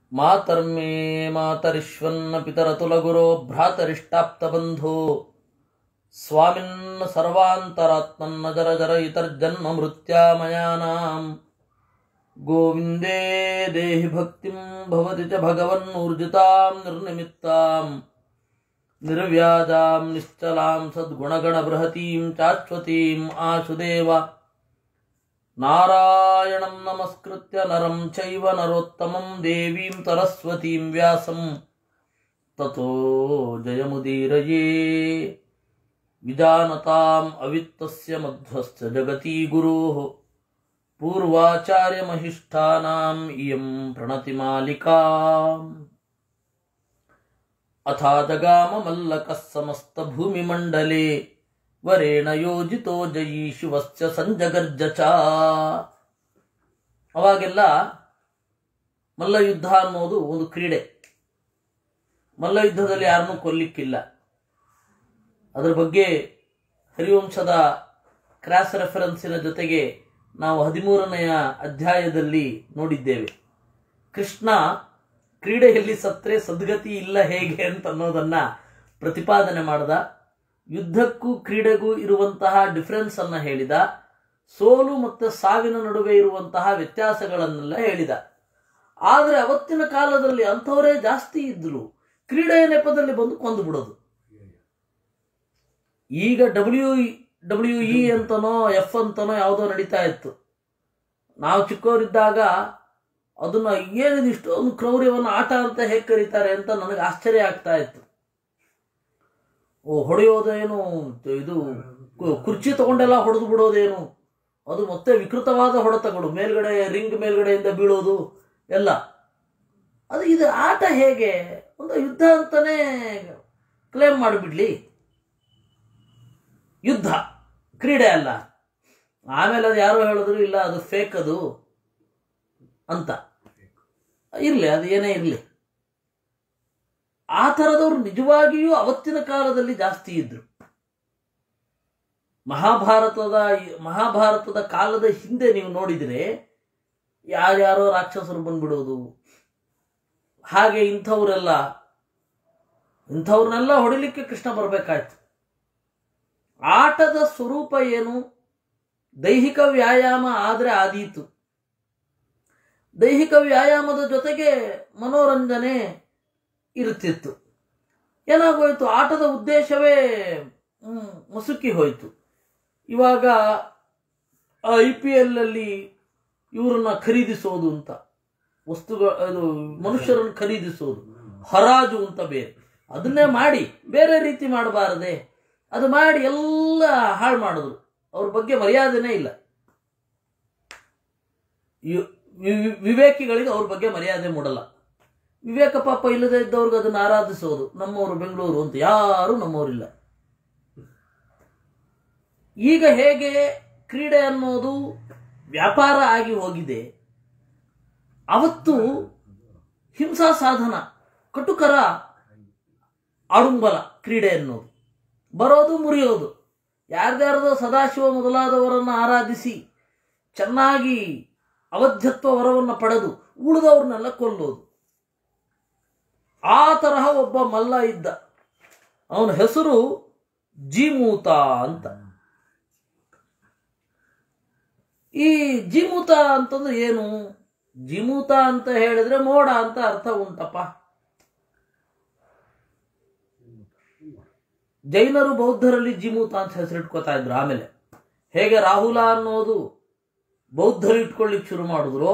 ಮಾತರ್ಮೇ ಮಾತರಿಶ್ವನ್ನ ಪಿತರತುಲಗುರೋ ಭ್ರಾತರಿಷ್ಟಾಪ್ತಬಂಧೋ ಸ್ವಾಮಿನ್ನ ಸರ್ವಾಂತರಾತ್ಮನ್ನ ಜರ ಜರ ಇತರ್ಜನ್ಮ ಮೃತ್ಯಾಮಯಾನಾಂ ಗೋವಿಂದೇ ದೇಹಿ ಭಕ್ತಿಂ ಭವತಿ ಚ ಭಗವನ್ನೂರ್ಜಿತಾಂ ನಿರ್ನಿಮಿತ್ತಾಂ ನಿರ್ವ್ಯಾಜಾಂ ನಿಶ್ಚಲಾಂ ಸದ್ಗುಣಗಣ ಬೃಹತೀಂ ಚಾಶ್ವತೀಂ ಆಶುದೇವ ನಾರಾಯಣಂ ನಮಸ್ಕೃತ್ಯ ನರಂ ಚೈವ ನರೋತ್ತಮಂ ದೇವೀಂ ಸರಸ್ವತೀಂ ವ್ಯಾಸಂ ತಥೋ ಜಯಮುದೀರಯೇ ವಿಜಾನತಾಂ ಅವಿತ್ತಸ್ಯ ಮಧ್ವಸ್ಯ ಜಗತಿ ಗುರೋಃ पूर्वाचार्यमहिष्ठानाम् इयं प्रणतिमालिका अथा जगाममल्लकः समस्तभूमिमण्डले वरेण ಯೋಜಿತೋ ಜಯೀ ಶಿವಸ್ಯ ಸಂಜಗರ್ಜ ಚ ಅವಾಗೆಲ್ಲ ಮಲ್ಲಯುದ್ಧ ಅನ್ನೋದು ಒಂದು ಕ್ರೀಡೆ ಮಲ್ಲಯುದ್ಧದಲ್ಲಿ ಯಾರನ್ನೂ ಕೊಲ್ಲಿಕ್ಕಿಲ್ಲ ಅದರ ಬಗ್ಗೆ ಹರಿವಂಶದ ಕ್ರಾಸ್ ರೆಫರೆನ್ಸಿನ ಜೊತೆಗೆ ನಾವು ಹದಿಮೂರನೆಯ ಅಧ್ಯಾಯದಲ್ಲಿ ನೋಡಿದ್ದೇವೆ ಕೃಷ್ಣ ಕ್ರೀಡೆಯಲ್ಲಿ ಸತ್ರೆ ಸದ್ಗತಿ ಇಲ್ಲ ಹೇಗೆ ಅಂತ ಅನ್ನೋದನ್ನ ಪ್ರತಿಪಾದನೆ ಮಾಡಿದ ಯುದ್ಧಕ್ಕೂ ಕ್ರೀಡೆಗೂ ಇರುವಂತಹ ಡಿಫರೆನ್ಸ್ ಅನ್ನ ಹೇಳಿದ ಸೋಲು ಮತ್ತು ಸಾವಿನ ನಡುವೆ ಇರುವಂತಹ ವ್ಯತ್ಯಾಸಗಳನ್ನೆಲ್ಲ ಹೇಳಿದ ಆದರೆ ಅವತ್ತಿನ ಕಾಲದಲ್ಲಿ ಅಂಥವರೇ ಜಾಸ್ತಿ ಇದ್ರು ಕ್ರೀಡೆಯ ನೆಪದಲ್ಲಿ ಬಂದು ಕೊಂದು ಬಿಡೋದು ಈಗ ಡಬ್ಲ್ಯೂ ಡಬ್ಲ್ಯೂ ಇ ಅಂತನೋ ಎಫ್ ಅಂತನೋ ಯಾವುದೋ ನಡೀತಾ ಇತ್ತು ನಾವು ಚಿಕ್ಕವರಿದ್ದಾಗ ಅದನ್ನ ಏನಿದು ಇಷ್ಟೊಂದು ಕ್ರೌರ್ಯವನ್ನು ಆಟ ಅಂತ ಹೇಗೆ ಕರೀತಾರೆ ಅಂತ ನನಗೆ ಆಶ್ಚರ್ಯ ಆಗ್ತಾ ಇತ್ತು ಓ ಹೊಡೆಯೋದೇನು ಇದು ಕು- ಕುರ್ಚಿ ತಗೊಂಡೆಲ್ಲ ಹೊಡೆದು ಬಿಡೋದೇನು ಅದು ಮತ್ತೆ ವಿಕೃತವಾದ ಹೊಡೆತಗಳು ಮೇಲ್ಗಡೆ ರಿಂಗ್ ಮೇಲ್ಗಡೆಯಿಂದ ಬೀಳೋದು ಎಲ್ಲ ಅದು ಇದು ಆಟ ಹೇಗೆ ಒಂದು ಯುದ್ಧ ಅಂತಾನೆ ಕ್ಲೇಮ್ ಮಾಡಿಬಿಡ್ಲಿ ಯುದ್ಧ ಕ್ರೀಡೆ ಅಲ್ಲ ಆಮೇಲೆ ಅದು ಯಾರೋ ಹೇಳಿದ್ರು ಇಲ್ಲ ಅದು ಫೇಕ್ ಅದು ಅಂತ ಇರಲಿ ಅದು ಏನೇ ಇರಲಿ ಆ ಥರದವ್ರು ನಿಜವಾಗಿಯೂ ಅವತ್ತಿನ ಕಾಲದಲ್ಲಿ ಜಾಸ್ತಿ ಇದ್ರು ಮಹಾಭಾರತದ ಮಹಾಭಾರತದ ಕಾಲದ ಹಿಂದೆ ನೀವು ನೋಡಿದರೆ ಯಾರ್ಯಾರೋ ರಾಕ್ಷಸರು ಬಂದ್ಬಿಡೋದು ಹಾಗೆ ಇಂಥವರೆಲ್ಲ ಇಂಥವ್ರನ್ನೆಲ್ಲ ಹೊಡಿಲಿಕ್ಕೆ ಕೃಷ್ಣ ಬರಬೇಕಾಯ್ತು ಆಟದ ಸ್ವರೂಪ ಏನು ದೈಹಿಕ ವ್ಯಾಯಾಮ ಆದರೆ ಆದೀತು ದೈಹಿಕ ವ್ಯಾಯಾಮದ ಜೊತೆಗೆ ಮನೋರಂಜನೆ ಇರುತ್ತಿತ್ತು ಏನಾಗೋಯ್ತು ಆಟದ ಉದ್ದೇಶವೇ ಹ್ಮ್, ಮಸುಕಿ ಹೋಯಿತು ಇವಾಗ ಐ ಪಿ ಎಲ್ ಅಲ್ಲಿ ಇವರನ್ನ ಖರೀದಿಸೋದು ಅಂತ ವಸ್ತುಗಳ ಅದು ಮನುಷ್ಯರನ್ನು ಖರೀದಿಸೋದು ಹರಾಜು ಅಂತ ಬೇರೆ ಅದನ್ನೇ ಮಾಡಿ ಬೇರೆ ರೀತಿ ಮಾಡಬಾರದೆ ಅದು ಮಾಡಿ ಎಲ್ಲ ಹಾಳು ಮಾಡಿದ್ರು ಅವ್ರ ಬಗ್ಗೆ ಮರ್ಯಾದೆನೇ ಇಲ್ಲ ಯು- ವಿ- ವಿವೇಕಿಗಳಿಗೆ ಅವ್ರ ಬಗ್ಗೆ ಮರ್ಯಾದೆ ಮೂಡಲ್ಲ ವಿವೇಕ ಪಾಪ ಇಲ್ಲದೆ ಇದ್ದವ್ರಿಗೆ ಅದನ್ನ ಆರಾಧಿಸೋದು ನಮ್ಮವರು ಬೆಂಗಳೂರು ಅಂತ ಯಾರು ನಮ್ಮವರಿಲ್ಲ ಈಗ ಹೇಗೆ ಕ್ರೀಡೆ ಅನ್ನೋದು ವ್ಯಾಪಾರ ಆಗಿ ಹೋಗಿದೆ ಅವತ್ತು ಹಿಂಸಾ ಸಾಧನ ಕಟುಕರ ಆಡುಂಬಲ ಕ್ರೀಡೆ ಅನ್ನೋದು ಬರೋದು ಮುರಿಯೋದು ಯಾರ್ದ್ಯಾರ್ದೋ ಸದಾಶಿವ ಮೊದಲಾದವರನ್ನು ಆರಾಧಿಸಿ ಚೆನ್ನಾಗಿ ಅವಧ್ಯತ್ವ ವರವನ್ನು ಪಡೆದು ಉಳಿದವ್ರನ್ನೆಲ್ಲ ಕೊಲ್ಲೋದು ಆ ತರಹ ಒಬ್ಬ ಮಲ್ಲ ಇದ್ದ ಅವನ ಹೆಸರು ಜೀಮೂತ ಅಂತ ಈ ಜಿಮೂತ ಅಂತಂದ್ರೆ ಏನು ಜಿಮೂತ ಅಂತ ಹೇಳಿದ್ರೆ ಮೋಡ ಅಂತ ಅರ್ಥ ಉಂಟಪ್ಪ ಜೈನರು ಬೌದ್ಧರಲ್ಲಿ ಜಿಮೂತ ಅಂತ ಹೆಸರಿಟ್ಕೋತಾ ಇದ್ರು ಆಮೇಲೆ ಹೇಗೆ ರಾಹುಲ ಅನ್ನೋದು ಬೌದ್ಧರು ಇಟ್ಕೊಳ್ಳಿಕ್ ಶುರು ಮಾಡಿದ್ರು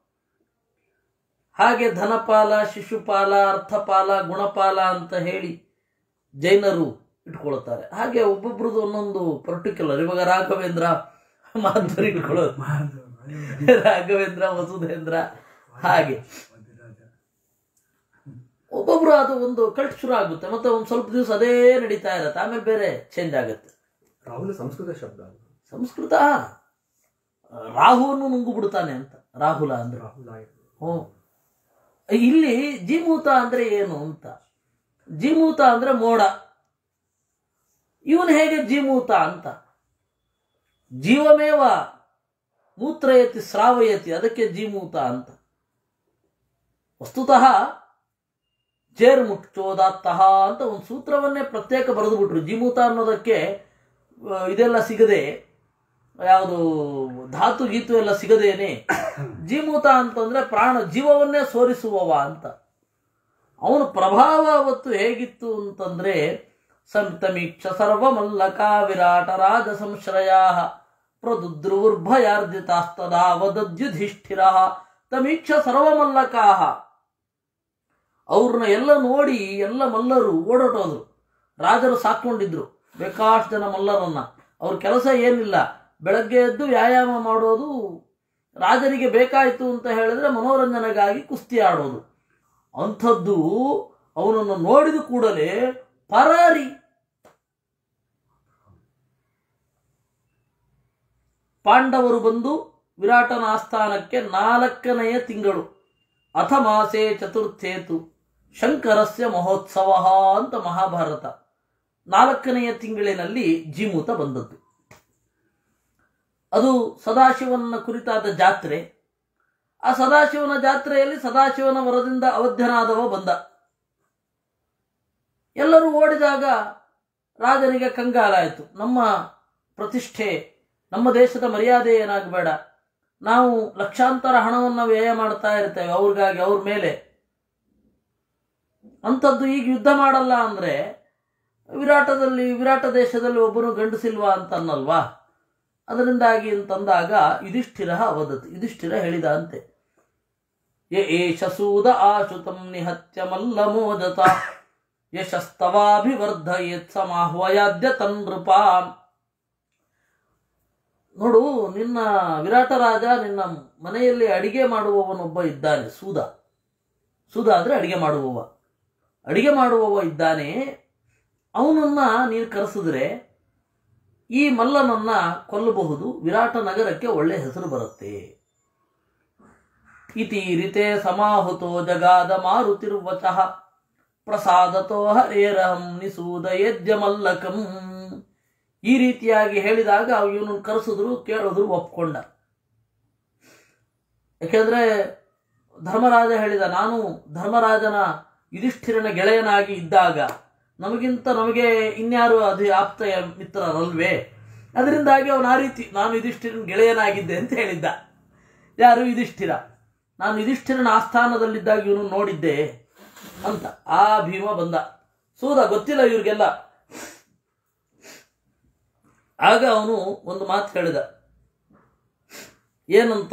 ಹಾಗೆ ಧನಪಾಲ ಶಿಶುಪಾಲ ಅರ್ಥಪಾಲ ಗುಣಪಾಲ ಅಂತ ಹೇಳಿ ಜೈನರು ಇಟ್ಕೊಳ್ತಾರೆ ಹಾಗೆ ಒಬ್ಬೊಬ್ರದ್ದು ಒಂದೊಂದು ಪರ್ಟಿಕ್ಯುಲರ್ ಇವಾಗ ರಾಘವೇಂದ್ರ ಮಾಧುರಿ ಇಟ್ಕೊಳ್ಳೋದು ರಾಘವೇಂದ್ರ ವಸುಧೇಂದ್ರ ಹಾಗೆ ಒಬ್ಬೊಬ್ರು ಅದು ಒಂದು ಕಲ್ಟ್ ಶುರು ಆಗುತ್ತೆ ಮತ್ತೆ ಒಂದು ಸ್ವಲ್ಪ ದಿವಸ ಅದೇ ನಡೀತಾ ಇರತ್ತೆ ಆಮೇಲೆ ಬೇರೆ ಚೇಂಜ್ ಆಗುತ್ತೆ ರಾಹುಲ್ ಸಂಸ್ಕೃತ ಶಬ್ದ ಅದು. ಸಂಸ್ಕೃತ ರಾಹುವನ್ನು ನುಂಗು ಬಿಡ್ತಾನೆ ಅಂತ ರಾಹುಲ ಅಂದ್ರೆ ರಾಹುಲ್ ಆಯ್ತು ಹ್ಞೂ ಇಲ್ಲಿ ಜೀಮೂತ ಅಂದ್ರೆ ಏನು ಅಂತ ಜೀಮೂತ ಅಂದ್ರೆ ಮೋಡ ಇವನು ಹೇಗೆ ಜೀಮೂತ ಅಂತ ಜೀವಮೇವ ಮೂತ್ರಯತಿ ಸ್ರಾವಯತಿ ಅದಕ್ಕೆ ಜೀಮೂತ ಅಂತ ವಸ್ತುತಃ ಚೇರ್ ಮುಚ್ಚೋದಾತ್ತಃ ಅಂತ ಒಂದು ಸೂತ್ರವನ್ನೇ ಪ್ರತ್ಯೇಕ ಬರೆದು ಬಿಟ್ರು ಜೀಮೂತ ಅನ್ನೋದಕ್ಕೆ ಆ, ಇದೆಲ್ಲ ಸಿಗದೆ ಯಾವುದು ಧಾತು ಗೀತು ಎಲ್ಲ ಸಿಗದೇನೆ ಜೀಮೂತ ಅಂತಂದ್ರೆ ಪ್ರಾಣ ಜೀವವನ್ನೇ ಸೋರಿಸುವವ ಅಂತ ಅವನ ಪ್ರಭಾವ ಅವತ್ತು ಹೇಗಿತ್ತು ಅಂತಂದ್ರೆ ಸಂತಮೀಕ್ಷ ಸರ್ವಮಲ್ಲಕ ವಿರಾಟ ರಾಜ ಸಂಶ್ರಯ ಪ್ರದುದ್ರುರ್ಭಯಾರ್ಜಿತಾಸ್ತದಾ ವದದ್ಯುಧಿಷ್ಠಿರ ತಮೀಕ್ಷ ಸರ್ವಮಲ್ಲಕಾಹ ಅವ್ರನ್ನ ಎಲ್ಲ ನೋಡಿ ಎಲ್ಲ ಮಲ್ಲರು ಓಡೋಟೋದ್ರು ರಾಜರು ಸಾಕೊಂಡಿದ್ರು ಬೇಕಾಷ್ಟು ಜನ ಮಲ್ಲರನ್ನ ಅವ್ರ ಕೆಲಸ ಏನಿಲ್ಲ ಬೆಳಗ್ಗೆ ಎದ್ದು ವ್ಯಾಯಾಮ ಮಾಡೋದು ರಾಜರಿಗೆ ಬೇಕಾಯಿತು ಅಂತ ಹೇಳಿದ್ರೆ ಮನೋರಂಜನೆಗಾಗಿ ಕುಸ್ತಿ ಆಡೋದು ಅಂಥದ್ದು ಅವನನ್ನು ನೋಡಿದ ಕೂಡಲೇ ಪರಾರಿ ಪಾಂಡವರು ಬಂದು ವಿರಾಟನ ಆಸ್ಥಾನಕ್ಕೆ ನಾಲ್ಕನೆಯ ತಿಂಗಳು ಅಥ ಮಾಸೆ ಚತುರ್ಥೇತು ಶಂಕರಸ್ಯ ಮಹೋತ್ಸವ ಅಂತ ಮಹಾಭಾರತ ನಾಲ್ಕನೆಯ ತಿಂಗಳಿನಲ್ಲಿ ಜೀಮೂತ ಬಂದದ್ದು ಅದು ಸದಾಶಿವನ ಕುರಿತಾದ ಜಾತ್ರೆ ಆ ಸದಾಶಿವನ ಜಾತ್ರೆಯಲ್ಲಿ ಸದಾಶಿವನ ವರದಿಂದ ಅವಧ್ಯನಾದವ ಬಂದ ಎಲ್ಲರೂ ಓಡಿದಾಗ ರಾಜನಿಗೆ ಕಂಗಾಲಾಯಿತು ನಮ್ಮ ಪ್ರತಿಷ್ಠೆ ನಮ್ಮ ದೇಶದ ಮರ್ಯಾದೆ ಏನಾಗಬೇಡ ನಾವು ಲಕ್ಷಾಂತರ ಹಣವನ್ನು ವ್ಯಯ ಮಾಡ್ತಾ ಇರ್ತೇವೆ ಅವ್ರಿಗಾಗಿ ಅವ್ರ ಮೇಲೆ ಅಂಥದ್ದು ಈಗ ಯುದ್ಧ ಮಾಡಲ್ಲ ಅಂದ್ರೆ ವಿರಾಟದಲ್ಲಿ ವಿರಾಟ ದೇಶದಲ್ಲಿ ಒಬ್ಬನು ಗಂಡಸಿಲ್ವಾ ಅಂತ ಅನ್ನಲ್ವಾ ಅದರಿಂದಾಗಿ ಅಂತಂದಾಗ ಯುಧಿಷ್ಠಿರ ಅವದತ್ ಯುಧಿಷ್ಠಿರ ಹೇಳಿದ ಅಂತೆ ಯ ಏಷ ಸೂದ ಆಶುತಂ ನಿಹತ್ಯ ಮಲ್ಲ ಮೋದತ ಯಶಸ್ತವಾಭಿವರ್ಧಯೇತ್ ಸಮಾಹ್ವಯಾದ್ಯ ತನ್ನೃಪಾಂ ನೋಡು ನಿನ್ನ ವಿರಾಟ ರಾಜ ನಿನ್ನ ಮನೆಯಲ್ಲಿ ಅಡಿಗೆ ಮಾಡುವವನೊಬ್ಬ ಇದ್ದಾನೆ ಸೂದ ಸೂದ ಅಂದ್ರೆ ಅಡಿಗೆ ಮಾಡುವವ ಅಡಿಗೆ ಮಾಡುವವ ಇದ್ದಾನೆ ಅವನನ್ನ ನೀನು ಕರೆಸಿದ್ರೆ ಈ ಮಲ್ಲನನ್ನ ಕೊಲ್ಲಬಹುದು ವಿರಾಟ ನಗರಕ್ಕೆ ಒಳ್ಳೆ ಹೆಸರು ಬರುತ್ತೆ ಇತೀರಿತೆ ಸಮಾಹುತೋ ಜಗಾದ ಮಾರುತಿರ್ವಚಃ ಪ್ರಸಾದತೋ ಹರೇರಹಂ ನಿಸೂದ ಯಜ್ಜ ಮಲ್ಲಕಂ ಈ ರೀತಿಯಾಗಿ ಹೇಳಿದಾಗ ಇವನು ಕರೆಸಿದ್ರು ಕೇಳಿದ್ರು ಒಪ್ಕೊಂಡ ಯಾಕೆಂದ್ರೆ ಧರ್ಮರಾಜ ಹೇಳಿದ ನಾನು ಧರ್ಮರಾಜನ ಯುಧಿಷ್ಠಿರನ ಗೆಳೆಯನಾಗಿ ಇದ್ದಾಗ ನಮಗಿಂತ ನಮಗೆ ಇನ್ಯಾರು ಅದು ಆಪ್ತ ಮಿತ್ರರಲ್ವೇ ಅದರಿಂದಾಗಿ ಅವನು ಆ ರೀತಿ ನಾನು ಯುಧಿಷ್ಠಿರನ ಗೆಳೆಯನಾಗಿದ್ದೆ ಅಂತ ಹೇಳಿದ್ದ ಯಾರು ಯುಧಿಷ್ಠಿರ ನಾನು ಯುಧಿಷ್ಠಿರನ ಆಸ್ಥಾನದಲ್ಲಿದ್ದಾಗ ಇವನು ನೋಡಿದ್ದೆ ಅಂತ ಆ ಭೀಮ ಬಂದ ಸೂದ ಗೊತ್ತಿಲ್ಲ ಇವ್ರಿಗೆಲ್ಲ ಆಗ ಅವನು ಒಂದು ಮಾತು ಹೇಳಿದ ಏನಂತ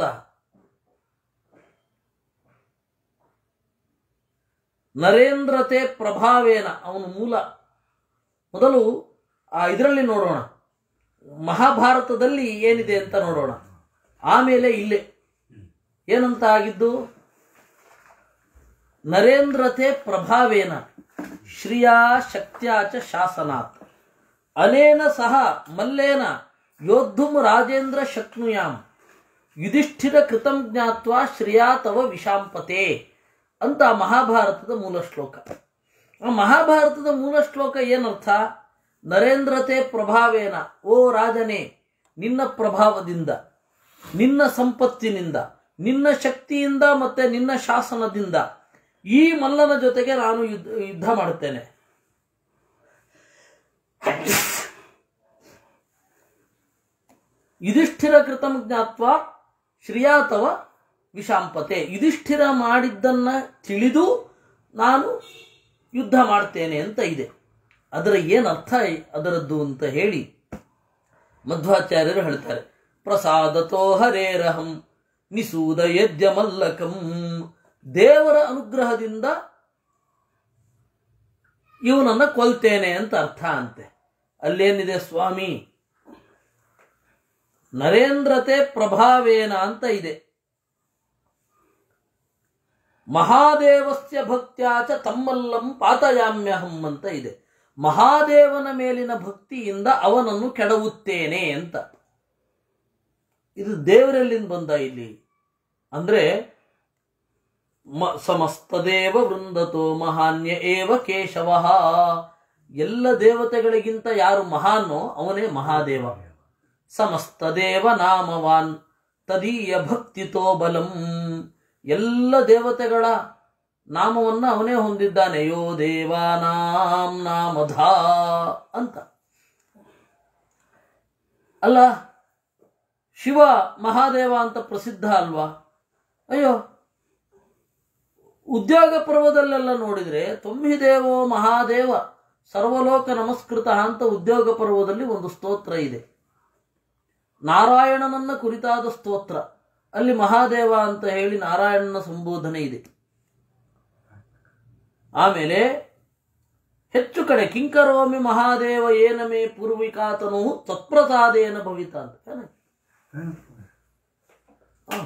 ನರೇಂದ್ರತೆ ಪ್ರಭಾವೇನ ಅವನು ಮೂಲ ಮೊದಲು ಆ ಇದರಲ್ಲಿ ನೋಡೋಣ ಮಹಾಭಾರತದಲ್ಲಿ ಏನಿದೆ ಅಂತ ನೋಡೋಣ ಆಮೇಲೆ ಇಲ್ಲೇ ಏನಂತ ಆಗಿದ್ದು ನರೇಂದ್ರತೆ ಪ್ರಭಾವೇನ ಶ್ರಿಯಾ ಶಕ್ತ್ಯಾ ಚ ಶಾಸನಾತ್ ಅನೇನ ಸಹ ಮಲ್ಲೇನ ಯೋದ್ಧುಂ ರಾಜೇಂದ್ರ ಶಕ್ನುಯಾಂ ಯುಧಿಷ್ಠಿರ ಕೃತಂ ಜ್ಞಾತ್ವಾ ಶ್ರಿಯಾ ತವ ವಿಷಾಂಪತೆ ಅಂತ ಮಹಾಭಾರತದ ಮೂಲ ಶ್ಲೋಕ ಆ ಮಹಾಭಾರತದ ಮೂಲ ಶ್ಲೋಕ ಏನರ್ಥ ನರೇಂದ್ರತೆ ಪ್ರಭಾವೇನ ಓ ರಾಜನೇ ನಿನ್ನ ಪ್ರಭಾವದಿಂದ ನಿನ್ನ ಸಂಪತ್ತಿನಿಂದ ನಿನ್ನ ಶಕ್ತಿಯಿಂದ ಮತ್ತೆ ನಿನ್ನ ಶಾಸನದಿಂದ ಈ ಮಲ್ಲನ ಜೊತೆಗೆ ನಾನು ಯುದ್ಧ ಯುದ್ಧ ಮಾಡುತ್ತೇನೆ ಯುಧಿಷ್ಠಿರ ಕೃತಂ ಜ್ಞಾತ್ವ ಶ್ರಿಯಾತವ ವಿಷಾಂಪತೆ ಯುಧಿಷ್ಠಿರ ಮಾಡಿದ್ದನ್ನ ತಿಳಿದು ನಾನು ಯುದ್ಧ ಮಾಡ್ತೇನೆ ಅಂತ ಇದೆ ಅದರ ಏನರ್ಥ ಅದರದ್ದು ಅಂತ ಹೇಳಿ ಮಧ್ವಾಚಾರ್ಯರು ಹೇಳ್ತಾರೆ ಪ್ರಸಾದತೋ ಹರೇರಹಂ ನಿಸೂದ ಯಜ್ಞ ಮಲ್ಲಕಂ ದೇವರ ಅನುಗ್ರಹದಿಂದ ಇವನನ್ನ ಕೊಲ್ತೇನೆ ಅಂತ ಅರ್ಥ ಅಂತೆ ಅಲ್ಲೇನಿದೆ ಸ್ವಾಮಿ ನರೇಂದ್ರತೆ ಪ್ರಭಾವೇನ ಅಂತ ಇದೆ ಮಹಾದೇವಸ್ಯ ಭಕ್ತ್ಯಾಚ ತಮ್ಮಲ್ಲಂ ಪಾತಯಾಮ್ಯಹಂ ಅಂತ ಇದೆ ಮಹಾದೇವನ ಮೇಲಿನ ಭಕ್ತಿಯಿಂದ ಅವನನ್ನು ಕೆಡವುತ್ತೇನೆ ಅಂತ ಇದು ದೇವರಲ್ಲಿಂದ ಬಂದ ಇಲ್ಲಿ ಅಂದ್ರೆ ಮ ಸಮಸ್ತದೇವ ವೃಂದತೋ ಮಹಾನ್ಯ ಏವ ಕೇಶವ ಎಲ್ಲ ದೇವತೆಗಳಿಗಿಂತ ಯಾರು ಮಹಾನೋ ಅವನೇ ಮಹಾದೇವ ಸಮಸ್ತದೇವ ನಾಮವಾನ್ ತದೀಯ ಭಕ್ತಿತೋ ಬಲಂ ಎಲ್ಲ ದೇವತೆಗಳ ನಾಮವನ್ನ ಅವನೇ ಹೊಂದಿದ್ದಾನೆ ಯೋ ದೇವಾನಾಂ ನಾಮಧ ಅಂತ ಅಲ್ಲ ಶಿವ ಮಹಾದೇವ ಅಂತ ಪ್ರಸಿದ್ಧ ಅಲ್ವಾ ಅಯ್ಯೋ ಉದ್ಯೋಗ ಪರ್ವದಲ್ಲೆಲ್ಲ ನೋಡಿದ್ರೆ ತೊಮ್ಮಿ ದೇವೋ ಮಹಾದೇವ ಸರ್ವಲೋಕ ನಮಸ್ಕೃತ ಅಂತ ಉದ್ಯೋಗ ಪರ್ವದಲ್ಲಿ ಒಂದು ಸ್ತೋತ್ರ ಇದೆ ನಾರಾಯಣನನ್ನ ಕುರಿತಾದ ಸ್ತೋತ್ರ ಅಲ್ಲಿ ಮಹಾದೇವ ಅಂತ ಹೇಳಿ ನಾರಾಯಣನ ಸಂಬೋಧನೆ ಇದೆ ಆಮೇಲೆ ಹೆಚ್ಚು ಕಡೆ ಕಿಂಕರೋಮಿ ಮಹಾದೇವ ಏನಮೇ ಪೂರ್ವಿಕಾತನು ತತ್ಪ್ರಸಾದೇನ ಭವಿತ ಅಂತ ತಾನೆ? ಹ.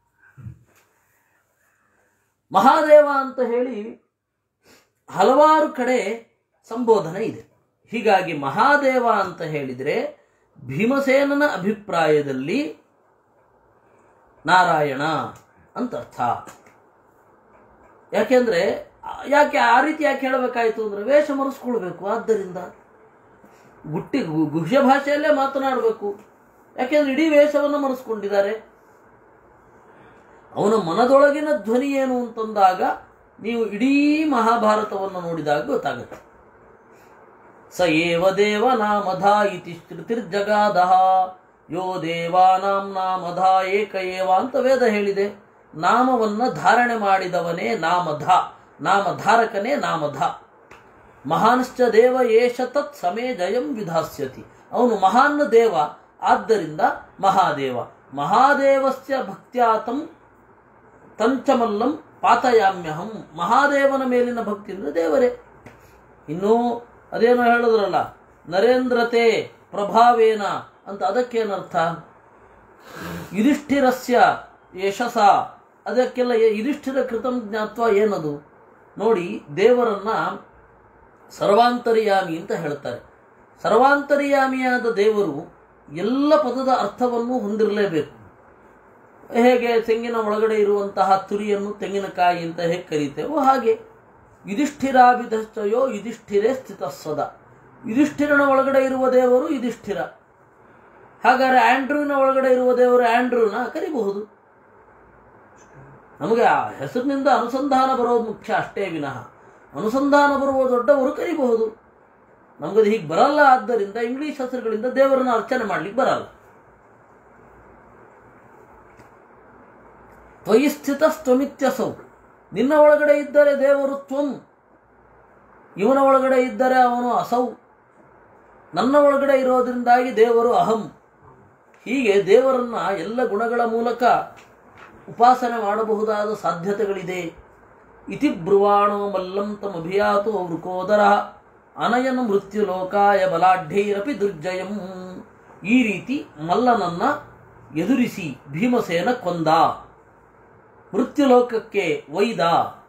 ಮಹಾದೇವ ಅಂತ ಹೇಳಿ ಹಲವಾರು ಕಡೆ ಸಂಬೋಧನೆ ಇದೆ ಹೀಗಾಗಿ ಮಹಾದೇವ ಅಂತ ಹೇಳಿದರೆ ಭೀಮಸೇನನ ಅಭಿಪ್ರಾಯದಲ್ಲಿ ನಾರಾಯಣ ಅಂತ ಅರ್ಥ ಯಾಕೆಂದ್ರೆ ಆ- ಯಾಕೆ ಆ ರೀತಿ ಯಾಕೆ ಹೇಳಬೇಕಾಯ್ತು ಅಂದ್ರೆ ವೇಷ ಮರೆಸ್ಕೊಳ್ಬೇಕು ಆದ್ದರಿಂದ ಗುಟ್ಟಿ ಗು- ಗುಹ್ಯ ಭಾಷೆಯಲ್ಲೇ ಮಾತನಾಡಬೇಕು ಯಾಕೆಂದ್ರೆ ಇಡೀ ವೇಷವನ್ನು ಮರೆಸ್ಕೊಂಡಿದ್ದಾರೆ ಅವನ ಮನದೊಳಗಿನ ಧ್ವನಿ ಏನು ಅಂತಂದಾಗ ನೀವು ಇಡೀ ಮಹಾಭಾರತವನ್ನು ನೋಡಿದಾಗ ಗೊತ್ತಾಗುತ್ತೆ ಸ ಏವ ದೇವ ನಾಮಧ ಇತಿ ಶ್ರುತಿರ್ಜಗಾದ ಯೋ ದೇವಾನಾಂ ನಾಮಧ ಏಕ ಏವ ಅಂತ ವೇದ ಹೇಳಿದೆ ನಾಮವನ್ನ ಧಾರಣೆ ಮಾಡಿದವನೇ ನಾಮಧ ನಾಮಧಾರಕನೇ ನಾಮಧ ಮಹಾನ್ಶ್ಚ ದೇವ ಏಷ ತತ್ ಸಮೇ ಜಯಂ ವಿಧಾಸ್ಯತಿ ಅವನು ಮಹಾನ್ ದೇವ ಆದ್ದರಿಂದ ಮಹಾದೇವ ಮಹಾದೇವಸ್ಯ ಭಕ್ತ್ಯಾತಂ ತಂಚಮಲ್ಲಂ ಪಾತಯಾಮ್ಯಹಂ ಮಹಾದೇವನ ಮೇಲಿನ ಭಕ್ತಿ ಅಂದ್ರೆ ದೇವರೇ ಇನ್ನು ಅದೇನೋ ಹೇಳಿದ್ರಲ್ಲ ನರೇಂದ್ರತೆ ಪ್ರಭಾವೇನ ಅಂತ ಅದಕ್ಕೇನರ್ಥ ಯುಧಿಷ್ಠಿರಸ್ಯ ಯಶಸ ಅದಕ್ಕೆಲ್ಲ ಯ- ಯುಧಿಷ್ಠಿರ ಕೃತಂ ಜ್ಞಾತ್ವ ಏನದು ನೋಡಿ ದೇವರನ್ನ ಸರ್ವಾಂತರ್ಯಾಮಿ ಅಂತ ಹೇಳ್ತಾರೆ ಸರ್ವಾಂತರ್ಯಾಮಿಯಾದ ದೇವರು ಎಲ್ಲ ಪದದ ಅರ್ಥವನ್ನು ಹೊಂದಿರಲೇಬೇಕು ಹೇಗೆ ತೆಂಗಿನ ಒಳಗಡೆ ಇರುವಂತಹ ತುರಿಯನ್ನು ತೆಂಗಿನಕಾಯಿ ಅಂತ ಹೇಗೆ ಕರೀತೇವೋ ಹಾಗೆ ಯುಧಿಷ್ಠಿರಾಭಿಧಶ್ಚಯೋ ಯುಧಿಷ್ಠಿರೇ ಸ್ಥಿತ ಸದಾ ಯುಧಿಷ್ಠಿರನ ಒಳಗಡೆ ಇರುವ ದೇವರು ಯುಧಿಷ್ಠಿರ ಹಾಗಾದ್ರೆ ಆಂಡ್ರೂನ ಒಳಗಡೆ ಇರುವ ದೇವರು ಆಂಡ್ರೂನ ಕರಿಬಹುದು ನಮಗೆ ಆ ಹೆಸರಿನಿಂದ ಅನುಸಂಧಾನ ಬರೋದು ಮುಖ್ಯ ಅಷ್ಟೇ ವಿನಃ ಅನುಸಂಧಾನ ಬರುವ ದೊಡ್ಡವರು ಕರಿಬಹುದು ನಮಗದು ಹೀಗೆ ಬರಲ್ಲ ಆದ್ದರಿಂದ ಇಂಗ್ಲಿಷ್ ಹೆಸರುಗಳಿಂದ ದೇವರನ್ನ ಅರ್ಚನೆ ಮಾಡ್ಲಿಕ್ಕೆ ಬರಲ್ಲ ತ್ವಯಿ ಸ್ಥಿತ ತ್ವಮಿತ್ಯಸೌ ನಿನ್ನ ಒಳಗಡೆ ಇದ್ದರೆ ದೇವರು ತ್ವಂ ಇವನ ಒಳಗಡೆ ಇದ್ದರೆ ಅವನು ಅಸೌ ನನ್ನ ಒಳಗಡೆ ಇರೋದ್ರಿಂದಾಗಿ ದೇವರು ಅಹಂ ಹೀಗೆ ದೇವರನ್ನ ಎಲ್ಲ ಗುಣಗಳ ಮೂಲಕ ಉಪಾಸನೆ ಮಾಡಬಹುದಾದ ಸಾಧ್ಯತೆಗಳಿದೆ ಇತಿ ಬ್ರುವಾಣೋ ಮಲ್ಲಂ ತಮಭಿಯಾತು ವೃಕೋದರ ಅನಯನ ಮೃತ್ಯು ಲೋಕಾಯ ಬಲಾಢ್ಯೈರಪಿ ದುರ್ಜಯಂ ಈ ರೀತಿ ಮಲ್ಲನನ್ನ ಎದುರಿಸಿ ಭೀಮಸೇನ ಕೊಂದ ಮೃತ್ಯುಲೋಕಕ್ಕೆ ಒಯ್ದ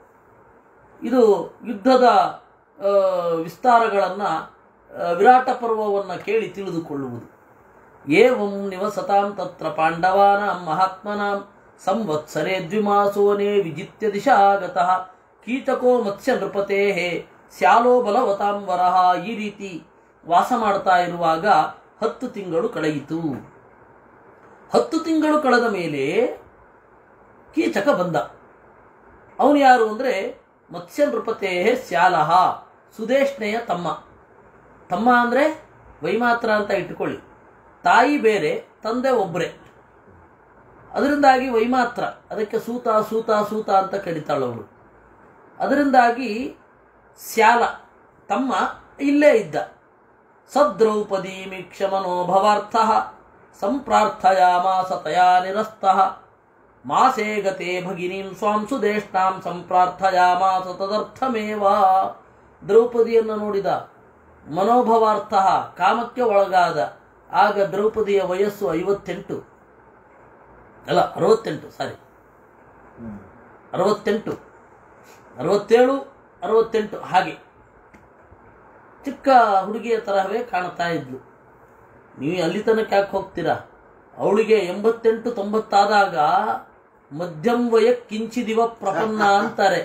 ಇದು ಯುದ್ಧದ ಆ, ವಿಸ್ತಾರಗಳನ್ನು ವಿರಾಟ ಪರ್ವವನ್ನು ಕೇಳಿ ತಿಳಿದುಕೊಳ್ಳುವುದು ಏವಂ ನಿವಸತಾಂ ತತ್ರ ಪಾಂಡವಾನಾಂ ಮಹಾತ್ಮನಾಂ ಸಂವತ್ಸರೆ ದ್ವಿಮಾಸೋನೆ ವಿಜಿತ್ಯ ದಿಶಾಗತಃ ಕೀಚಕೋ ಮತ್ಸ್ಯ ನೃಪತೆ ಸ್ಯಾಲೋ ಬಲವತಾಂ ವರಹ ಈ ರೀತಿ ವಾಸ ಮಾಡ್ತಾ ಇರುವಾಗ ಹತ್ತು ತಿಂಗಳು ಕಳೆಯಿತು ಹತ್ತು ತಿಂಗಳು ಕಳೆದ ಮೇಲೆ ಕೀಚಕ ಬಂದ ಅವನು ಯಾರು ಅಂದರೆ ಮತ್ಸ್ಯ ನೃಪತೆ ಸ್ಯಾಲಹ ಸುದೇಶ್ನೆಯ ತಮ್ಮ ತಮ್ಮ ಅಂದರೆ ವೈಮಾತ್ರ ಅಂತ ಇಟ್ಟುಕೊಳ್ಳಿ ತಾಯಿ ಬೇರೆ ತಂದೆ ಒಬ್ಬರೇ ಅದರಿಂದಾಗಿ ವೈಮಾತ್ರ ಅದಕ್ಕೆ ಸೂತ ಸೂತ ಸೂತ ಅಂತ ಕರೀತಾಳವಳು ಅದರಿಂದಾಗಿ ಸ್ಯಾಲ ತಮ್ಮ ಇಲ್ಲೇ ಇದ್ದ ಸದ್ರೌಪದಿ ಮೀಕ್ಷಮನೋಭವಾರ್ಥ ಸಂಪ್ರಾರ್ಥಯಾಮಾಸ ತಯಾ ನಿರಸ್ತಃ ಮಾಸೇ ಗತೆ ಭಗಿನೀಂ ಸ್ವಾಂ ಸುದೇಷ್ಟಾಂ ಸಂಪ್ರಾರ್ಥಯಾಮಾಸ ತದರ್ಥಮೇವ ದ್ರೌಪದಿಯನ್ನು ನೋಡಿದ ಮನೋಭವಾರ್ಥ ಕಾಮಕ್ಕೆ ಒಳಗಾದ ಆಗ ದ್ರೌಪದಿಯ ವಯಸ್ಸು ಐವತ್ತೆಂಟು ಅಲ್ಲ ಅರವತ್ತೆಂಟು ಸಾರಿ ಅರವತ್ತೆಂಟು ಅರವತ್ತೇಳು ಅರವತ್ತೆಂಟು ಹಾಗೆ ಚಿಕ್ಕ ಹುಡುಗಿಯ ತರಹವೇ ಕಾಣ್ತಾ ಇದ್ಲು ನೀವು ಅಲ್ಲಿ ತನಕ ಯಾಕೆ ಹೋಗ್ತೀರಾ ಅವಳಿಗೆ ಎಂಬತ್ತೆಂಟು ತೊಂಬತ್ತಾದಾಗ ಮಧ್ಯಂ ವಯ ಕಿಂಚಿದಿವ ಪ್ರಪನ್ನ ಅಂತಾರೆ